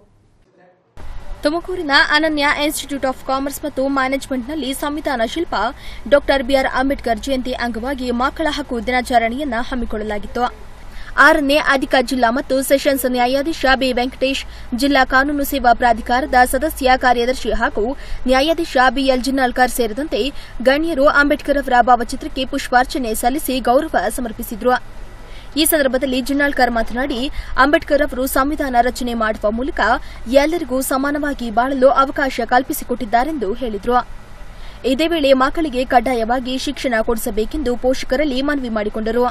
ತುಮಕೂರಿನ ಅನನ್ಯ ಇನ್ಸ್ಟಿಟ್ಯೂಟ್ ಆಫ್ ಕಾಮರ್ಸ್ ಮತ್ತು ಮ್ಯಾನೇಜ್ಮೆಂಟ್ನಲ್ಲಿ ಸಂವಿಧಾನ ಶಿಲ್ಪ ಡಾಕ್ಟರ್ ಬಿಆರ್ ಅಂಬೇಡ್ಕರ್ ಜಯಂತಿ ಅಂಗವಾಗಿ ಮಕ್ಕಳ ಹಕ್ಕು ದಿನಾಚರಣೆಯನ್ನ ಹಮ್ಮಿಕೊಳ್ಳಲಾಗಿತ್ತು ಆರನೇ ಅಧಿಕ ಜಿಲ್ಲಾ ಮತ್ತು ಸೆಷನ್ಸ್ ನ್ಯಾಯಾಧೀಶ ಬಿ ವೆಂಕಟೇಶ್ ಜಿಲ್ಲಾ ಕಾನೂನು ಸೇವಾ ಪ್ರಾಧಿಕಾರದ ಸದಸ್ಯ ಕಾರ್ಯದರ್ಶಿ ಹಾಗೂ ನ್ಯಾಯಾಧೀಶ ಬಿಎಲ್ ಜಿನ್ನಾಳ್ಕರ್ ಸೇರಿದಂತೆ ಗಣ್ಯರು ಅಂಬೇಡ್ಕರ್ ಅವರ ಭಾವಚಿತ್ರಕ್ಕೆ ಪುಷ್ಪಾರ್ಚನೆ ಸಲ್ಲಿಸಿ ಗೌರವ ಸಮರ್ಪಿಸಿದ್ರು ಈ ಸಂದರ್ಭದಲ್ಲಿ ಜಿನ್ನಾಳ್ಕರ್ ಮಾತನಾಡಿ ಅಂಬೇಡ್ಕರ್ ಅವರು ಸಂವಿಧಾನ ರಚನೆ ಮಾಡುವ ಮೂಲಕ ಎಲ್ಲರಿಗೂ ಸಮಾನವಾಗಿ ಬಾಳಲು ಅವಕಾಶ ಕಲ್ಪಿಸಿಕೊಟ್ಟಿದ್ದಾರೆಂದು ಹೇಳಿದರು ಇದೇ ವೇಳೆ ಮಕ್ಕಳಿಗೆ ಕಡ್ಡಾಯವಾಗಿ ಶಿಕ್ಷಣ ಕೊಡಿಸಬೇಕೆಂದು ಪೋಷಕರಲ್ಲಿ ಮನವಿ ಮಾಡಿಕೊಂಡರು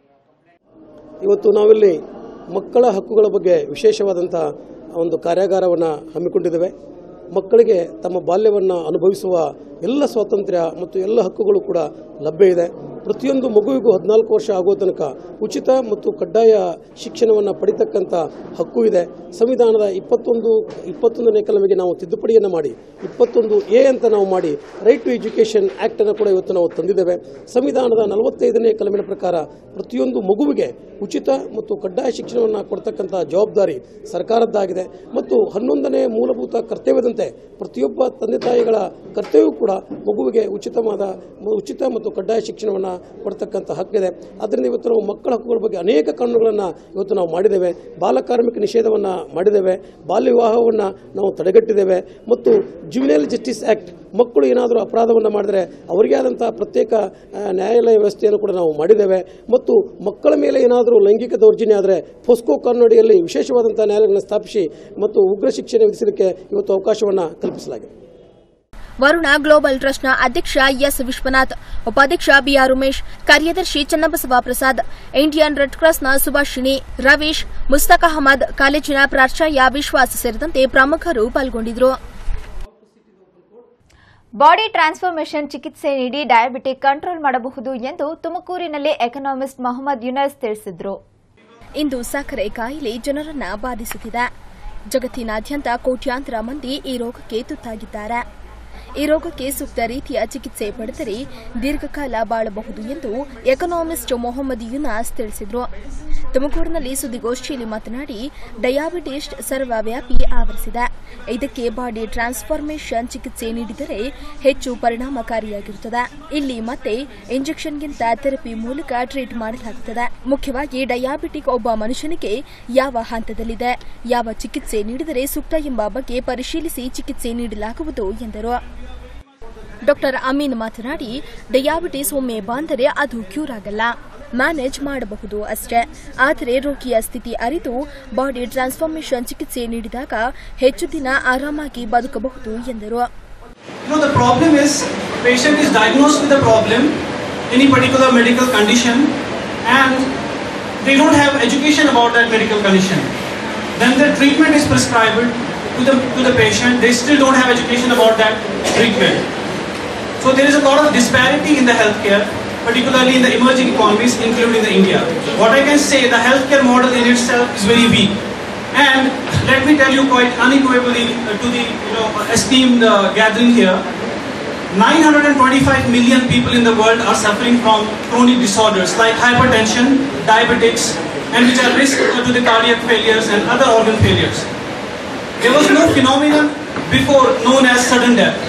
ಇವತ್ತು ನಾವಿಲ್ಲಿ ಮಕ್ಕಳ ಹಕ್ಕುಗಳ ಬಗ್ಗೆ ವಿಶೇಷವಾದಂಥ ಒಂದು ಕಾರ್ಯಾಗಾರವನ್ನು ಹಮ್ಮಿಕೊಂಡಿದ್ದೇವೆ ಮಕ್ಕಳಿಗೆ ತಮ್ಮ ಬಾಲ್ಯವನ್ನು ಅನುಭವಿಸುವ ಎಲ್ಲ ಸ್ವಾತಂತ್ರ್ಯ ಮತ್ತು ಎಲ್ಲ ಹಕ್ಕುಗಳು ಕೂಡ ಲಭ್ಯ ಇದೆ ಪ್ರತಿಯೊಂದು ಮಗುವಿಗೂ ಹದಿನಾಲ್ಕು ವರ್ಷ ಆಗುವ ತನಕ ಉಚಿತ ಮತ್ತು ಕಡ್ಡಾಯ ಶಿಕ್ಷಣವನ್ನು ಪಡಿತಕ್ಕಂಥ ಹಕ್ಕು ಇದೆ ಸಂವಿಧಾನದ ಇಪ್ಪತ್ತೊಂದು ಇಪ್ಪತ್ತೊಂದನೇ ಕಲಮಿಗೆ ನಾವು ತಿದ್ದುಪಡಿಯನ್ನು ಮಾಡಿ ಇಪ್ಪತ್ತೊಂದು ಎ ಅಂತ ನಾವು ಮಾಡಿ ರೈಟ್ ಟು ಎಜುಕೇಷನ್ ಆ್ಯಕ್ಟನ್ನು ಕೂಡ ಇವತ್ತು ನಾವು ತಂದಿದ್ದೇವೆ ಸಂವಿಧಾನದ ನಲವತ್ತೈದನೇ ಕಲಮಿನ ಪ್ರಕಾರ ಪ್ರತಿಯೊಂದು ಮಗುವಿಗೆ ಉಚಿತ ಮತ್ತು ಕಡ್ಡಾಯ ಶಿಕ್ಷಣವನ್ನು ಕೊಡ್ತಕ್ಕಂಥ ಜವಾಬ್ದಾರಿ ಸರ್ಕಾರದ್ದಾಗಿದೆ ಮತ್ತು ಹನ್ನೊಂದನೇ ಮೂಲಭೂತ ಕರ್ತವ್ಯದಂತೆ ಪ್ರತಿಯೊಬ್ಬ ತಂದೆ ತಾಯಿಗಳ ಕರ್ತವ್ಯವೂ ಕೂಡ ಮಗುವಿಗೆ ಉಚಿತವಾದ ಉಚಿತ ಮತ್ತು ಕಡ್ಡಾಯ ಶಿಕ್ಷಣವನ್ನು ಕೊಡ್ತಕ್ಕಂಥ ಹಕ್ಕಿದೆ ಆದ್ದರಿಂದ ಇವತ್ತು ನಾವು ಮಕ್ಕಳ ಹಕ್ಕುಗಳ ಬಗ್ಗೆ ಅನೇಕ ಕಾನೂನುಗಳನ್ನು ಇವತ್ತು ನಾವು ಮಾಡಿದ್ದೇವೆ ಬಾಲಕಾರ್ಮಿಕ ನಿಷೇಧವನ್ನು ಮಾಡಿದ್ದೇವೆ ಬಾಲ್ಯ ವಿವಾಹವನ್ನು ನಾವು ತಡೆಗಟ್ಟಿದ್ದೇವೆ ಮತ್ತು ಜುವಿನೈಲ್ ಜಸ್ಟಿಸ್ ಆ್ಯಕ್ಟ್ ಮಕ್ಕಳು ಏನಾದರೂ ಅಪರಾಧವನ್ನು ಮಾಡಿದರೆ ಅವರಿಗೆ ಆದಂಥ ಪ್ರತ್ಯೇಕ ಆ, ನ್ಯಾಯಾಲಯ ವ್ಯವಸ್ಥೆಯನ್ನು ಕೂಡ ನಾವು ಮಾಡಿದ್ದೇವೆ ಮತ್ತು ಮಕ್ಕಳ ಮೇಲೆ ಏನಾದರೂ ಲೈಂಗಿಕ ದೌರ್ಜನ್ಯ ಆದರೆ ಫೋಸ್ಕೋ ಕಾನೂನಡಿಯಲ್ಲಿ ವಿಶೇಷವಾದಂಥ ನ್ಯಾಯಾಲಯಗಳನ್ನು ಸ್ಥಾಪಿಸಿ ಮತ್ತು ಉಗ್ರ ಶಿಕ್ಷೆ ವಿಧಿಸಲಿಕ್ಕೆ ಇವತ್ತು ಅವಕಾಶವನ್ನು ಕಲ್ಪಿಸಲಾಗಿದೆ ವರುಣ ಗ್ಲೋಬಲ್ ಟ್ರಸ್ಟ್ನ ಅಧ್ಯಕ್ಷ ಎಸ್ ವಿಶ್ವನಾಥ್ ಉಪಾಧ್ಯಕ್ಷ ಬಿಆರ್ ಉಮೇಶ್ ಕಾರ್ಯದರ್ಶಿ ಚನ್ನಬಸವ ಪ್ರಸಾದ್ ಇಂಡಿಯನ್ ರೆಡ್ ಕ್ರಾಸ್ನ ಸುಭಾಷಿಣಿ ರವೀಶ್ ಮುಸ್ತಕ್ ಅಹಮದ್ ಕಾಲೇಜಿನ ಪ್ರಾಚಾರ್ಯ ವಿಶ್ವಾಸ್ ಸೇರಿದಂತೆ ಪ್ರಮುಖರು ಪಾಲ್ಗೊಂಡಿದ್ದರು ಬಾಡಿ ಟ್ರಾನ್ಸ್ಫಾರ್ಮೇಷನ್ ಚಿಕಿತ್ಸೆ ನೀಡಿ ಡಯಾಬಿಟಿಕ್ ಕಂಟ್ರೋಲ್ ಮಾಡಬಹುದು ಎಂದು ತುಮಕೂರಿನಲ್ಲಿ ಎಕನಾಮಿಸ್ಟ್ ಮೊಹಮ್ಮದ್ ಯುನಸ್ ತಿಳಿಸಿದರು ಇಂದು ಸಕ್ಕರೆ ಕಾಯಿಲೆ ಜನರನ್ನ ಬಾಧಿಸುತ್ತಿದೆ ಜಗತ್ತಿನಾದ್ಯಂತ ಕೋಟ್ಯಾಂತರ ಮಂದಿ ಈ ರೋಗಕ್ಕೆ ತುತ್ತಾಗಿದ್ದಾರೆ ಈ ರೋಗಕ್ಕೆ ಸೂಕ್ತ ರೀತಿಯ ಚಿಕಿತ್ಸೆ ಪಡೆದರೆ ದೀರ್ಘಕಾಲ ಬಾಳಬಹುದು ಎಂದು ಎಕನಾಮಿಸ್ಟ್ ಮೊಹಮ್ಮದ್ ಯುನಾಸ್ ತಿಳಿಸಿದರು ತುಮಕೂರಿನಲ್ಲಿ ಸುದ್ದಿಗೋಷ್ಠಿಯಲ್ಲಿ ಮಾತನಾಡಿ ಡಯಾಬಿಟಿಸ್ ಸರ್ವವ್ಯಾಪಿ ಆವರಿಸಿದೆ ಇದಕ್ಕೆ ಬಾಡಿ ಟ್ರಾನ್ಸ್ಫಾರ್ಮೇಷನ್ ಚಿಕಿತ್ಸೆ ನೀಡಿದರೆ ಹೆಚ್ಚು ಪರಿಣಾಮಕಾರಿಯಾಗಿರುತ್ತದೆ ಇಲ್ಲಿ ಮತ್ತೆ ಇಂಜೆಕ್ಷನ್ಗಿಂತ ಥೆರಪಿ ಮೂಲಕ ಟ್ರೀಟ್ ಮಾಡಲಾಗುತ್ತದೆ ಮುಖ್ಯವಾಗಿ ಡಯಾಬಿಟಿಕ್ ಒಬ್ಬ ಮನುಷ್ಯನಿಗೆ ಯಾವ ಹಂತದಲ್ಲಿದೆ ಯಾವ ಚಿಕಿತ್ಸೆ ನೀಡಿದರೆ ಸೂಕ್ತ ಎಂಬ ಬಗ್ಗೆ ಪರಿಶೀಲಿಸಿ ಚಿಕಿತ್ಸೆ ನೀಡಲಾಗುವುದು ಎಂದರು ಡಾಕ್ಟರ್ ಅಮೀನ್ ಮಾತನಾಡಿ ಡಯಾಬಿಟಿಸ್ ಒಮ್ಮೆ ಬಂದರೆ ಅದು ಕ್ಯೂರ್ ಆಗಲ್ಲ ಮ್ಯಾನೇಜ್ ಮಾಡಬಹುದು ಅಷ್ಟೇ ಆದರೆ ರೋಗಿಯ ಸ್ಥಿತಿ ಅರಿತು ಬಾಡಿ ಟ್ರಾನ್ಸ್ಫಾರ್ಮೇಷನ್ ಚಿಕಿತ್ಸೆ ನೀಡಿದಾಗ ಹೆಚ್ಚು ದಿನ ಆರಾಮಾಗಿ ಬದುಕಬಹುದು ಎಂದರು You know, the problem is patient is diagnosed with a problem, any particular medical condition, and they don't have education about that medical condition. Then the treatment is prescribed to the, to the patient, they still don't have education about that treatment. So there is a lot of disparity in the healthcare, particularly in the emerging economies, including the India. What I can say, the healthcare model in itself is very weak. And let me tell you quite unequivocally uh, to the you know, esteemed uh, gathering here, 925 million people in the world are suffering from chronic disorders like hypertension, diabetics, and which are risk to the cardiac failures and other organ failures. There was no phenomenon before known as sudden death.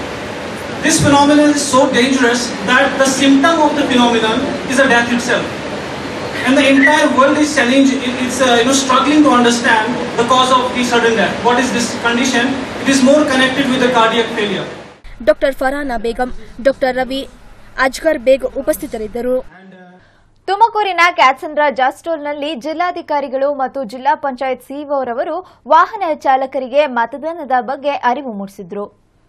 This phenomenon is so dangerous that the symptom of the phenomenon is a death itself. And the entire world is challenged, it- it's uh, you know, struggling to understand the cause of the sudden death. What is this condition? It is more connected with the cardiac failure. Doctor Farana Begum doctor Ravi Azgar Beg ಉಪಸ್ಥಿತರಿದ್ದರು ತುಮಕೂರಿನ ಕ್ಯಾತ್ಸಂದ್ರ ಜಾಸ್ಟೋಲ್ನಲ್ಲಿ ಜಿಲ್ಲಾಧಿಕಾರಿಗಳು ಮತ್ತು ಜಿಲ್ಲಾ ಪಂಚಾಯತ್ ಸಿಇಒರವರು ವಾಹನ ಚಾಲಕರಿಗೆ ಮತದಾನದ ಬಗ್ಗೆ ಅರಿವು ಮೂಡಿಸಿದ್ರು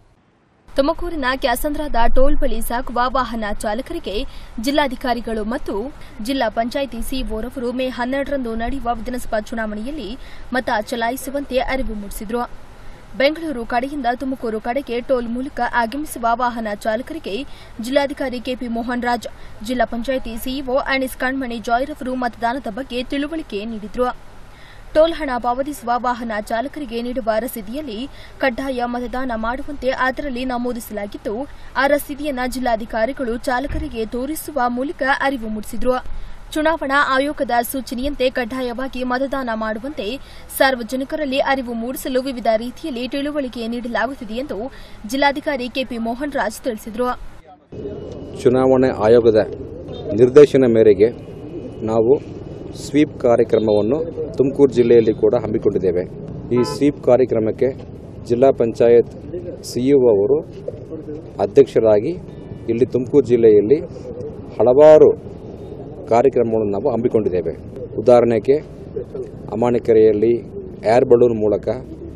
ತುಮಕೂರಿನ ಕ್ಯಾಸಂದ್ರಾದ ಟೋಲ್ ಬಳಿ ಸಾಗುವ ವಾಹನ ಚಾಲಕರಿಗೆ ಜಿಲ್ಲಾಧಿಕಾರಿಗಳು ಮತ್ತು ಜಿಲ್ಲಾ ಪಂಚಾಯಿತಿ ಸಿಇಒರವರು ಮೇ ಹನ್ನೆರಡರಂದು ನಡೆಯುವ ವಿಧಾನಸಭಾ ಚುನಾವಣೆಯಲ್ಲಿ ಮತ ಚಲಾಯಿಸುವಂತೆ ಅರಿವು ಮೂಡಿಸಿದರು ಬೆಂಗಳೂರು ಕಡೆಯಿಂದ ತುಮಕೂರು ಕಡೆಗೆ ಟೋಲ್ ಮೂಲಕ ಆಗಮಿಸುವ ವಾಹನ ಚಾಲಕರಿಗೆ ಜಿಲ್ಲಾಧಿಕಾರಿ ಕೆಪಿ ಮೋಹನ್ ರಾಜ್ ಜಿಲ್ಲಾ ಪಂಚಾಯಿತಿ ಸಿಇಒ ಅನಿಸ್ ಕಣ್ಮಣಿ ಜಾಯ್ರವರು ಮತದಾನದ ಬಗ್ಗೆ ತಿಳುವಳಿಕೆ ನೀಡಿದರು ಟೋಲ್ ಹಣ ಪಾವತಿಸುವ ವಾಹನ ಚಾಲಕರಿಗೆ ನೀಡುವ ರಸೀದಿಯಲ್ಲಿ ಕಡ್ಡಾಯ ಮತದಾನ ಮಾಡುವಂತೆ ಅದರಲ್ಲಿ ನಮೂದಿಸಲಾಗಿದ್ದು ಆ ರಸೀದಿಯನ್ನ ಜಿಲ್ಲಾಧಿಕಾರಿಗಳು ಚಾಲಕರಿಗೆ ತೋರಿಸುವ ಮೂಲಕ ಅರಿವು ಮೂಡಿಸಿದ್ರು ಚುನಾವಣಾ ಆಯೋಗದ ಸೂಚನೆಯಂತೆ ಕಡ್ಡಾಯವಾಗಿ ಮತದಾನ ಮಾಡುವಂತೆ ಸಾರ್ವಜನಿಕರಲ್ಲಿ ಅರಿವು ಮೂಡಿಸಲು ವಿವಿಧ ರೀತಿಯಲ್ಲಿ ತಿಳುವಳಿಕೆ ನೀಡಲಾಗುತ್ತಿದೆ ಎಂದು ಜಿಲ್ಲಾಧಿಕಾರಿ ಕೆಪಿ ಮೋಹನ್ ರಾಜ್ ತಿಳಿಸಿದರು ಚುನಾವಣೆ ಆಯೋಗದ ನಿರ್ದೇಶನ ಮೇರೆಗೆ ನಾವು ಸ್ವೀಪ್ ಕಾರ್ಯಕ್ರಮವನ್ನು ತುಮಕೂರು ಜಿಲ್ಲೆಯಲ್ಲಿ ಕೂಡ ಹಮ್ಮಿಕೊಂಡಿದ್ದೇವೆ ಈ ಸ್ವೀಪ್ ಕಾರ್ಯಕ್ರಮಕ್ಕೆ ಜಿಲ್ಲಾ ಪಂಚಾಯತ್ ಸಿಇಒ ಅವರು ಅಧ್ಯಕ್ಷರಾಗಿ ಇಲ್ಲಿ ತುಮಕೂರು ಜಿಲ್ಲೆಯಲ್ಲಿ ಹಲವಾರು ಕಾರ್ಯಕ್ರಮಗಳನ್ನು ನಾವು ಹಮ್ಮಿಕೊಂಡಿದ್ದೇವೆ ಉದಾಹರಣೆಗೆ ಅಮಾನಿಕೆರೆಯಲ್ಲಿ ಏರ್ ಬಲೂನ್ ಮೂಲಕ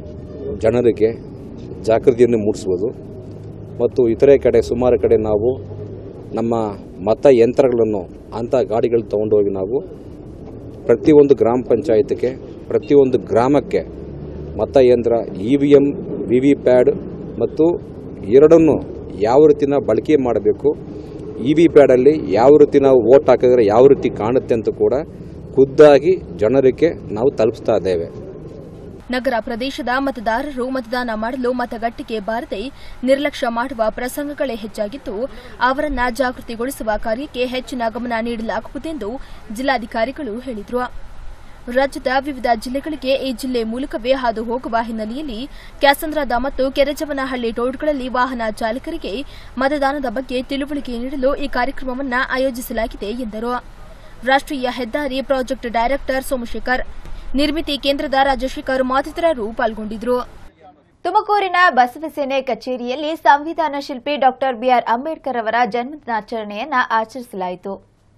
ಜನರಿಗೆ ಜಾಗೃತಿಯನ್ನು ಮೂಡಿಸುವುದು ಮತ್ತು ಇತರೆ ಕಡೆ ಸುಮಾರು ಕಡೆ ನಾವು ನಮ್ಮ ಮತ ಯಂತ್ರಗಳನ್ನು ಅಂಥ ಗಾಡಿಗಳು ತಗೊಂಡೋಗಿ ನಾವು ಪ್ರತಿಯೊಂದು ಗ್ರಾಮ ಪಂಚಾಯತ್ಗೆ ಪ್ರತಿಯೊಂದು ಗ್ರಾಮಕ್ಕೆ ಮತಯಂತ್ರ E V M V V PAT ಮತ್ತು ಎರಡನ್ನು ಯಾವ ರೀತಿ ನಾವು ಬಳಕೆ ಮಾಡಬೇಕು ಇ ವಿ ಪ್ಯಾಡಲ್ಲಿ ಯಾವ ರೀತಿ ನಾವು ವೋಟ್ ಹಾಕಿದ್ರೆ ಯಾವ ರೀತಿ ಕಾಣುತ್ತೆ ಅಂತ ಕೂಡ ಖುದ್ದಾಗಿ ಜನರಿಗೆ ನಾವು ತಲುಪಿಸ್ತಾ ಇದ್ದೇವೆ ನಗರ ಪ್ರದೇಶದ ಮತದಾರರು ಮತದಾನ ಮಾಡಲು ಮತಗಟ್ಟೆಗೆ ಬಾರದೆ ನಿರ್ಲಕ್ಷ್ಯ ಮಾಡುವ ಪ್ರಸಂಗಗಳೇ ಹೆಚ್ಚಾಗಿದ್ದು ಅವರನ್ನ ಜಾಗೃತಿಗೊಳಿಸುವ ಕಾರ್ಯಕ್ಕೆ ಹೆಚ್ಚಿನ ಗಮನ ನೀಡಲಾಗುವುದೆಂದು ಜಿಲ್ಲಾಧಿಕಾರಿಗಳು ಹೇಳಿದರು ರಾಜ್ಯದ ವಿವಿಧ ಜಿಲ್ಲೆಗಳಿಗೆ ಈ ಜಿಲ್ಲೆ ಮೂಲಕವೇ ಹಾದು ಹೋಗುವ ಹಿನ್ನೆಲೆಯಲ್ಲಿ ಕ್ಯಾಸಂದ್ರಾದ ಮತ್ತು ಕೆರೆಜವನಹಳ್ಳಿ ಟೋಡ್ಗಳಲ್ಲಿ ವಾಹನ ಚಾಲಕರಿಗೆ ಮತದಾನದ ಬಗ್ಗೆ ತಿಳುವಳಿಕೆ ನೀಡಲು ಈ ಕಾರ್ಯಕ್ರಮವನ್ನು ಆಯೋಜಿಸಲಾಗಿದೆ ಎಂದರು ರಾಷ್ಟ್ರೀಯ ಹೆದ್ದಾರಿ ಪ್ರಾಜೆಕ್ಟ್ ಡೈರೆಕ್ಟರ್ ಸೋಮಶೇಖರ್ ನಿರ್ಮಿತಿ ಕೇಂದ್ರದ ರಾಜಶೇಖರ್ ಮತ್ತಿತರರು ಪಾಲ್ಗೊಂಡಿದ್ದರು ತುಮಕೂರಿನ ಬಸವಸೇನೆ ಕಚೇರಿಯಲ್ಲಿ ಸಂವಿಧಾನ ಶಿಲ್ಪಿ ಡಾಕ್ಟರ್ ಬಿಆರ್ ಅಂಬೇಡ್ಕರ್ ಅವರ ಜನ್ಮದಿನಾಚರಣೆಯನ್ನ ಆಚರಿಸಲಾಯಿತು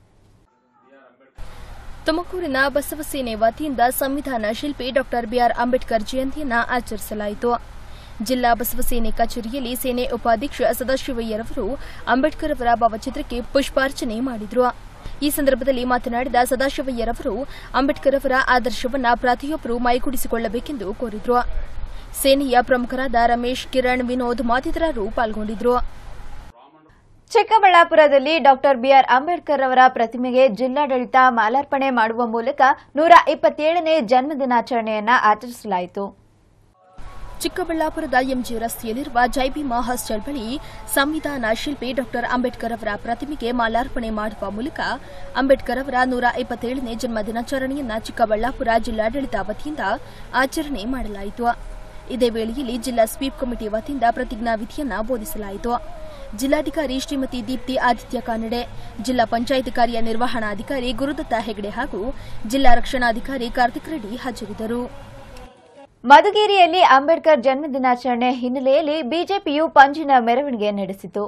ತುಮಕೂರಿನ ಬಸವಸೇನೆ ವತಿಯಿಂದ ಸಂವಿಧಾನ ಶಿಲ್ಪಿ ಡಾಕ್ಟರ್ ಬಿಆರ್ ಅಂಬೇಡ್ಕರ್ ಜಯಂತಿಯನ್ನ ಆಚರಿಸಲಾಯಿತು ಜಿಲ್ಲಾ ಬಸವಸೇನೆ ಕಚೇರಿಯಲ್ಲಿ ಸೇನೆ ಉಪಾಧ್ಯಕ್ಷ ಸದಾಶಿವಯ್ಯರವರು ಅಂಬೇಡ್ಕರ್ ಅವರ ಭಾವಚಿತ್ರಕ್ಕೆ ಪುಷ್ಪಾರ್ಚನೆ ಮಾಡಿದರು ಈ ಸಂದರ್ಭದಲ್ಲಿ ಮಾತನಾಡಿದ ಸದಾಶಿವಯ್ಯರವರು ಅಂಬೇಡ್ಕರ್ ಅವರ ಆದರ್ಶವನ್ನ ಪ್ರತಿಯೊಬ್ಬರು ಮೈಗೂಡಿಸಿಕೊಳ್ಳಬೇಕೆಂದು ಕೋರಿದರು ಸೇನೆಯ ಪ್ರಮುಖರಾದ ರಮೇಶ್ ಕಿರಣ್ ವಿನೋದ್ ಮತ್ತಿತರರು ಪಾಲ್ಗೊಂಡಿದ್ರು ಚಿಕ್ಕಬಳ್ಳಾಪುರದಲ್ಲಿ ಡಾಕ್ಟರ್ ಬಿಆರ್ ಅಂಬೇಡ್ಕರ್ ಅವರ ಪ್ರತಿಮೆಗೆ ಜಿಲ್ಲಾಡಳಿತ ಮಾಲಾರ್ಪಣೆ ಮಾಡುವ ಮೂಲಕ ನೂರ ಇಪ್ಪತ್ತೇಳನೇ ಜನ್ಮದಿನಾಚರಣೆಯನ್ನ ಆಚರಿಸಲಾಯಿತು ಚಿಕ್ಕಬಳ್ಳಾಪುರದ ಎಂಜಿ ರಸ್ತೆಯಲ್ಲಿರುವ ಜೈಭೀಮಾ ಹಾಸ್ಟೆಲ್ ಬಳಿ ಸಂವಿಧಾನ ಶಿಲ್ಪಿ ಡಾಕ್ಟರ್ ಅಂಬೇಡ್ಕರ್ ಅವರ ಪ್ರತಿಮೆಗೆ ಮಾಲಾರ್ಪಣೆ ಮಾಡುವ ಮೂಲಕ ಅಂಬೇಡ್ಕರ್ ಅವರ ನೂರ ಇಪ್ಪತ್ತೇಳನೇ ಜನ್ಮ ದಿನಾಚರಣೆಯನ್ನ ಚಿಕ್ಕಬಳ್ಳಾಪುರ ಜಿಲ್ಲಾಡಳಿತ ವತಿಯಿಂದ ಆಚರಣೆ ಮಾಡಲಾಯಿತು ಇದೇ ವೇಳೆಯಲ್ಲಿ ಜಿಲ್ಲಾ ಸ್ವೀಪ್ ಕಮಿಟಿ ವತಿಯಿಂದ ಪ್ರತಿಜ್ಞಾವಿಧಿಯನ್ನ ಬೋಧಿಸಲಾಯಿತು ಜಿಲ್ಲಾಧಿಕಾರಿ ಶ್ರೀಮತಿ ದೀಪ್ತಿ ಆದಿತ್ಯ ಕಾನಡೆ ಜಿಲ್ಲಾ ಪಂಚಾಯತ್ ಕಾರ್ಯನಿರ್ವಹಣಾಧಿಕಾರಿ ಗುರುದತ್ತ ಹೆಗಡೆ ಹಾಗೂ ಜಿಲ್ಲಾ ರಕ್ಷಣಾಧಿಕಾರಿ ಕಾರ್ತಿಕ್ ರೆಡ್ಡಿ ಹಾಜರಿದ್ದರು ಮಧುಗಿರಿಯಲ್ಲಿ ಅಂಬೇಡ್ಕರ್ ಜನ್ಮದಿನಾಚರಣೆ ಹಿನ್ನೆಲೆಯಲ್ಲಿ ಬಿಜೆಪಿಯು ಪಂಜಿನ ಮೆರವಣಿಗೆ ನಡೆಸಿತು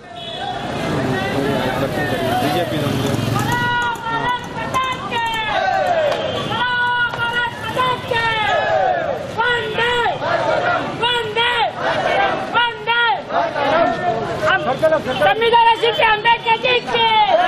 ಸಂವಿಧಾನ ಶಿಲ್ಪಿ ಅಂಬೇಡ್ಕರ್ ಜಯಂತಿ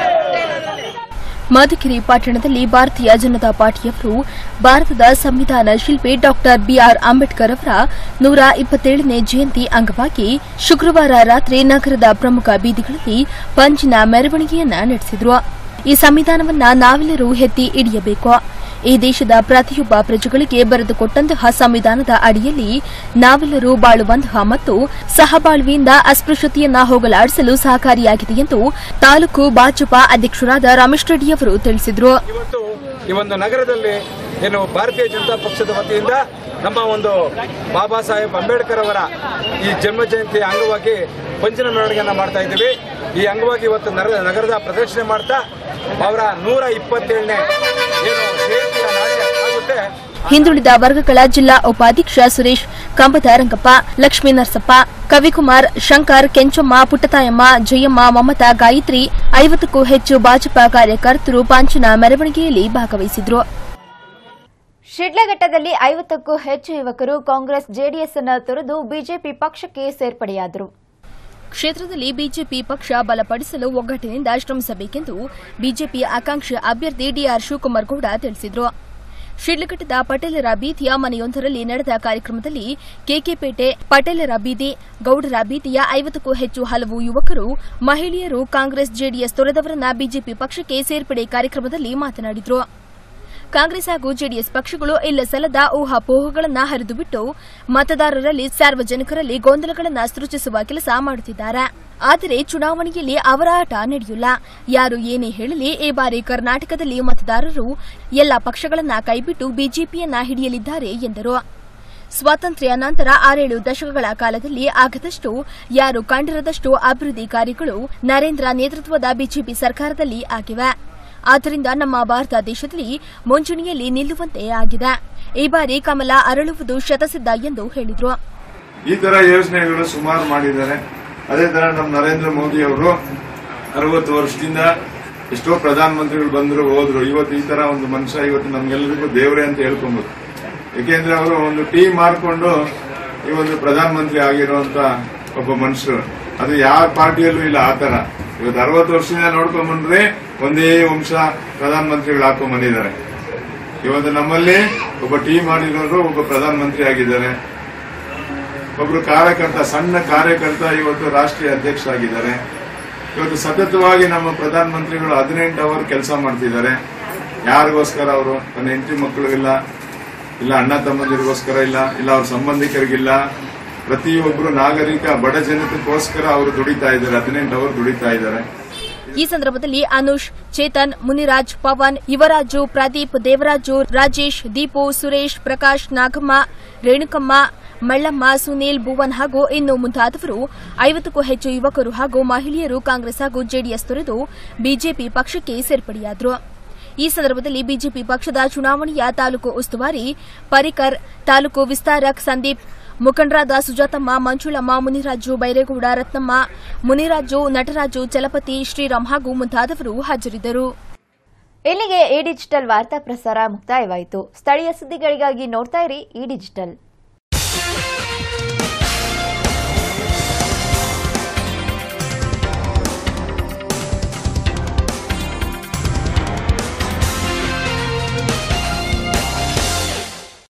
ಮಧುಗಿರಿ ಪಟ್ಟಣದಲ್ಲಿ ಭಾರತೀಯ ಜನತಾ ಪಾರ್ಟಿಯವರು ಭಾರತದ ಸಂವಿಧಾನ ಶಿಲ್ಪಿ ಡಾಕ್ಟರ್ ಬಿಆರ್ ಅಂಬೇಡ್ಕರ್ ಅವರ ನೂರ ಇಪ್ಪತ್ತೇಳನೇ ಜಯಂತಿ ಅಂಗವಾಗಿ ಶುಕ್ರವಾರ ರಾತ್ರಿ ನಗರದ ಪ್ರಮುಖ ಬೀದಿಗಳಲ್ಲಿ ಪಂಜಿನ ಮೆರವಣಿಗೆಯನ್ನ ನಡೆಸಿದ್ರು ಈ ಸಂವಿಧಾನವನ್ನ ನಾವೆಲ್ಲರೂ ಎತ್ತಿ ಹಿಡಿಯಬೇಕು ಈ ದೇಶದ ಪ್ರತಿಯೊಬ್ಬ ಪ್ರಜೆಗಳಿಗೆ ಬರೆದುಕೊಟ್ಟಂತಹ ಸಂವಿಧಾನದ ಅಡಿಯಲ್ಲಿ ನಾವೆಲ್ಲರೂ ಬಾಳುವಂತಹ ಮತ್ತು ಸಹಬಾಳ್ವೆಯಿಂದ ಅಸ್ಪೃಶ್ಯತೆಯನ್ನ ಹೋಗಲಾಡಿಸಲು ಸಹಕಾರಿಯಾಗಿದೆ ಎಂದು ತಾಲೂಕು ಭಾಜಪಾ ಅಧ್ಯಕ್ಷರಾದ ರಮೇಶ್ ರೆಡ್ಡಿ ಅವರು ತಿಳಿಸಿದರು ಇವತ್ತು ಈ ಒಂದು ನಗರದಲ್ಲಿ ಏನು ಭಾರತೀಯ ಜನತಾ ಪಕ್ಷದ ವತಿಯಿಂದ ನಮ್ಮ ಒಂದು ಬಾಬಾ ಸಾಹೇಬ್ ಅಂಬೇಡ್ಕರ್ ಅವರ ಈ ಜನ್ಮ ಜಯಂತಿ ಅಂಗವಾಗಿ ಪಂಚಿನ ಮೆರವಣಿಗೆಯನ್ನ ಮಾಡ್ತಾ ಇದ್ದೀವಿ ಈ ಅಂಗವಾಗಿ ಇವತ್ತು ನಗರ- ನಗರದ ಪ್ರದರ್ಶನ ಮಾಡ್ತಾ ಅವರ ನೂರ ಇಪ್ಪತ್ತೇಳನೇ ಏನು ಜಯಂತಿಯ ನಾಳೆ ಆಗುತ್ತೆ ಹಿಂದುಳಿದ ವರ್ಗಗಳ ಜಿಲ್ಲಾ ಉಪಾಧ್ಯಕ್ಷ ಸುರೇಶ್ ಕಂಬದ ರಂಗಪ್ಪ ಲಕ್ಷ್ಮೀ ನರಸಪ್ಪ ಕವಿಕುಮಾರ್ ಶಂಕರ್ ಕೆಂಚಮ್ಮ ಪುಟ್ಟತಾಯಮ್ಮ ಜಯಮ್ಮ ಮಮತಾ ಗಾಯತ್ರಿ ಐವತ್ತಕ್ಕೂ ಹೆಚ್ಚು ಭಾಜಪಾ ಕಾರ್ಯಕರ್ತರು ಪಾಂಚನ ಮೆರವಣಿಗೆಯಲ್ಲಿ ಭಾಗವಹಿಸಿದ್ರು ಶಿಡ್ಲಘಟ್ಟದಲ್ಲಿ ಐವತ್ತಕ್ಕೂ ಹೆಚ್ಚು ಯುವಕರು ಕಾಂಗ್ರೆಸ್ ಜೆಡಿಎಸ್ ಅನ್ನು ತೊರೆದು ಬಿಜೆಪಿ ಪಕ್ಷಕ್ಕೆ ಸೇರ್ಪಡೆಯಾದರು ಕ್ಷೇತ್ರದಲ್ಲಿ ಬಿಜೆಪಿ ಪಕ್ಷ ಬಲಪಡಿಸಲು ಒಗ್ಗಟ್ಟಿನಿಂದ ಶ್ರಮಿಸಬೇಕೆಂದು ಬಿಜೆಪಿ ಆಕಾಂಕ್ಷಿ ಅಭ್ಯರ್ಥಿ ಡಿಆರ್ ಶಿವಕುಮಾರ್ ಗೌಡ ತಿಳಿಸಿದರು ಶಿಡ್ಲಘಟ್ಟದ ಪಟೇಲರ ಬೀದಿಯ ಮನೆಯೊಂದರಲ್ಲಿ ನಡೆದ ಕಾರ್ಯಕ್ರಮದಲ್ಲಿ ಕೆಕೆಪೇಟೆ ಪಟೇಲರ ಬೀದಿ ಗೌಡರ ಬೀದಿಯ ಐವತ್ತಕ್ಕೂ ಹೆಚ್ಚು ಹಲವು ಯುವಕರು ಮಹಿಳೆಯರು ಕಾಂಗ್ರೆಸ್ ಜೆಡಿಎಸ್ ತೊರೆದವರನ್ನ ಬಿಜೆಪಿ ಪಕ್ಷಕ್ಕೆ ಸೇರ್ಪಡೆ ಕಾರ್ಯಕ್ರಮದಲ್ಲಿ ಮಾತನಾಡಿದರು ಕಾಂಗ್ರೆಸ್ ಹಾಗೂ ಜೆಡಿಎಸ್ ಪಕ್ಷಗಳು ಇಲ್ಲ ಸಲ್ಲದ ಊಹಾಪೋಹಗಳನ್ನು ಹರಿದುಬಿಟ್ಟು ಮತದಾರರಲ್ಲಿ ಸಾರ್ವಜನಿಕರಲ್ಲಿ ಗೊಂದಲಗಳನ್ನು ಸೃಷ್ಟಿಸುವ ಕೆಲಸ ಮಾಡುತ್ತಿದ್ದಾರೆ ಆದರೆ ಚುನಾವಣೆಯಲ್ಲಿ ಅವರ ಆಟ ನಡೆಯುಲ್ಲ ಯಾರು ಏನೇ ಹೇಳಲಿ ಈ ಬಾರಿ ಕರ್ನಾಟಕದಲ್ಲಿ ಮತದಾರರು ಎಲ್ಲ ಪಕ್ಷಗಳನ್ನ ಕೈಬಿಟ್ಟು ಬಿಜೆಪಿಯನ್ನ ಹಿಡಿಯಲಿದ್ದಾರೆ ಎಂದರು ಸ್ವಾತಂತ್ರ್ಯ ನಂತರ ಆರೇಳು ದಶಕಗಳ ಕಾಲದಲ್ಲಿ ಆಗದಷ್ಟು ಯಾರು ಕಂಡಿರದಷ್ಟು ಅಭಿವೃದ್ಧಿ ಕಾರ್ಯಗಳು ನರೇಂದ್ರ ನೇತೃತ್ವದ ಬಿಜೆಪಿ ಸರ್ಕಾರದಲ್ಲಿ ಆಗಿವೆ ಆದ್ದರಿಂದ ನಮ್ಮ ಭಾರತ ದೇಶದಲ್ಲಿ ಮುಂಚೂಣಿಯಲ್ಲಿ ನಿಲ್ಲುವಂತೆ ಆಗಿದೆ ಈ ಬಾರಿ ಕಮಲ ಅರಳುವುದು ಶತಸಿದ್ಧ ಎಂದು ಹೇಳಿದರು ಈ ತರ ಯೋಜನೆಗಳು ಸುಮಾರು ಮಾಡಿದ್ದಾರೆ ಅದೇ ತರ ನಮ್ಮ ನರೇಂದ್ರ ಮೋದಿ ಅವರು ಅರವತ್ತು ವರ್ಷದಿಂದ ಎಷ್ಟೋ ಪ್ರಧಾನಮಂತ್ರಿಗಳು ಬಂದ್ರು ಹೋದ್ರು ಇವತ್ತು ಈ ತರ ಒಂದು ಮನುಷ್ಯ ಇವತ್ತು ನಮ್ಗೆಲ್ಲರಿಗೂ ದೇವರೇ ಅಂತ ಹೇಳ್ಕೊಬಹುದು ಯಾಕೆಂದ್ರೆ ಅವರು ಒಂದು ಟೀಮ್ ಮಾಡ್ಕೊಂಡು ಈ ಒಂದು ಪ್ರಧಾನಮಂತ್ರಿ ಆಗಿರುವಂತ ಒಬ್ಬ ಮನುಷ್ಯರು ಅದು ಯಾವ ಪಾರ್ಟಿಯಲ್ಲೂ ಇಲ್ಲ ಆ ತರ ಇವತ್ತು ಅರವತ್ತು ವರ್ಷದಿಂದ ನೋಡ್ಕೊಂಡ್ ಬಂದ್ರೆ ಒಂದೇ ವಂಶ ಪ್ರಧಾನಮಂತ್ರಿಗಳು ಹಾಕೊಂಡ್ ಬಂದಿದ್ದಾರೆ ಇವತ್ತು ನಮ್ಮಲ್ಲಿ ಒಬ್ಬ ಟೀಮ್ ಮಾಡಿರೋರು ಒಬ್ಬ ಪ್ರಧಾನಮಂತ್ರಿ ಆಗಿದ್ದಾರೆ ಒಬ್ರು ಕಾರ್ಯಕರ್ತ ಸಣ್ಣ ಕಾರ್ಯಕರ್ತ ಇವತ್ತು ರಾಷ್ಟ್ರೀಯ ಅಧ್ಯಕ್ಷ ಆಗಿದ್ದಾರೆ ಇವತ್ತು ಸತತವಾಗಿ ನಮ್ಮ ಪ್ರಧಾನಮಂತ್ರಿಗಳು ಹದಿನೆಂಟು ಅವರ್ ಕೆಲಸ ಮಾಡ್ತಿದ್ದಾರೆ ಯಾರಿಗೋಸ್ಕರ ಅವರು ತನ್ನ ಹೆಂಡತಿ ಮಕ್ಕಳಿಗಿಲ್ಲ ಇಲ್ಲ ಅಣ್ಣ ತಮ್ಮಂದಿರಿಗೋಸ್ಕರ ಇಲ್ಲ ಇಲ್ಲ ಅವ್ರ ಸಂಬಂಧಿಕರಿಗಿಲ್ಲ ಪ್ರತಿಯೊಬ್ಬರು ನಾಗರಿಕ ಬಡ ಜನತೆಗೋಸ್ಕರ ಅವರು ದುಡಿತಾ ಇದ್ದಾರೆ ಹದಿನೆಂಟು ಅವರ್ ದುಡಿತಾ ಇದ್ದಾರೆ ಈ ಸಂದರ್ಭದಲ್ಲಿ ಅನುಷ್ ಚೇತನ್ ಮುನಿರಾಜ್ ಪವನ್ ಯುವರಾಜು ಪ್ರದೀಪ್ ದೇವರಾಜು ರಾಜೇಶ್ ದೀಪು ಸುರೇಶ್ ಪ್ರಕಾಶ್ ನಾಗಮ್ಮ ರೇಣುಕಮ್ಮ ಮಳ್ಳಮ್ಮ ಸುನೀಲ್ ಭುವನ್ ಹಾಗೂ ಇನ್ನು ಮುಂತಾದವರು ಐವತ್ತಕ್ಕೂ ಹೆಚ್ಚು ಯುವಕರು ಹಾಗೂ ಮಹಿಳೆಯರು ಕಾಂಗ್ರೆಸ್ ಹಾಗೂ ಜೆಡಿಎಸ್ ತೊರೆದು ಬಿಜೆಪಿ ಪಕ್ಷಕ್ಕೆ ಸೇರ್ಪಡೆಯಾದರು ಈ ಸಂದರ್ಭದಲ್ಲಿ ಬಿಜೆಪಿ ಪಕ್ಷದ ಚುನಾವಣೆಯ ತಾಲೂಕು ಉಸ್ತುವಾರಿ ಪರಿಕರ್ ತಾಲೂಕು ವಿಸ್ತಾರಕ್ ಸಂದೀಪ್ ಮುಖಂಡರಾದ ಸುಜಾತಮ್ಮ ಮಂಜುಳಮ್ಮ ಮುನಿರಾಜು ಬೈರೇಗೌಡ ರತ್ನಮ್ಮ ಮುನಿರಾಜು ನಟರಾಜು ಚಲಪತಿ ಶ್ರೀರಾಮ್ ಹಾಗೂ ಮುಂತಾದವರು ಹಾಜರಿದ್ದರು ಇಲ್ಲಿಗೆ ಈ ಡಿಜಿಟಲ್ ವಾರ್ತಾ ಪ್ರಸಾರ ಮುಕ್ತಾಯವಾಯಿತು ಸ್ಥಳೀಯ ಸುದ್ದಿಗಳಿಗಾಗಿ ನೋಡ್ತಾ ಇರಿ ಈ ಡಿಜಿಟಲ್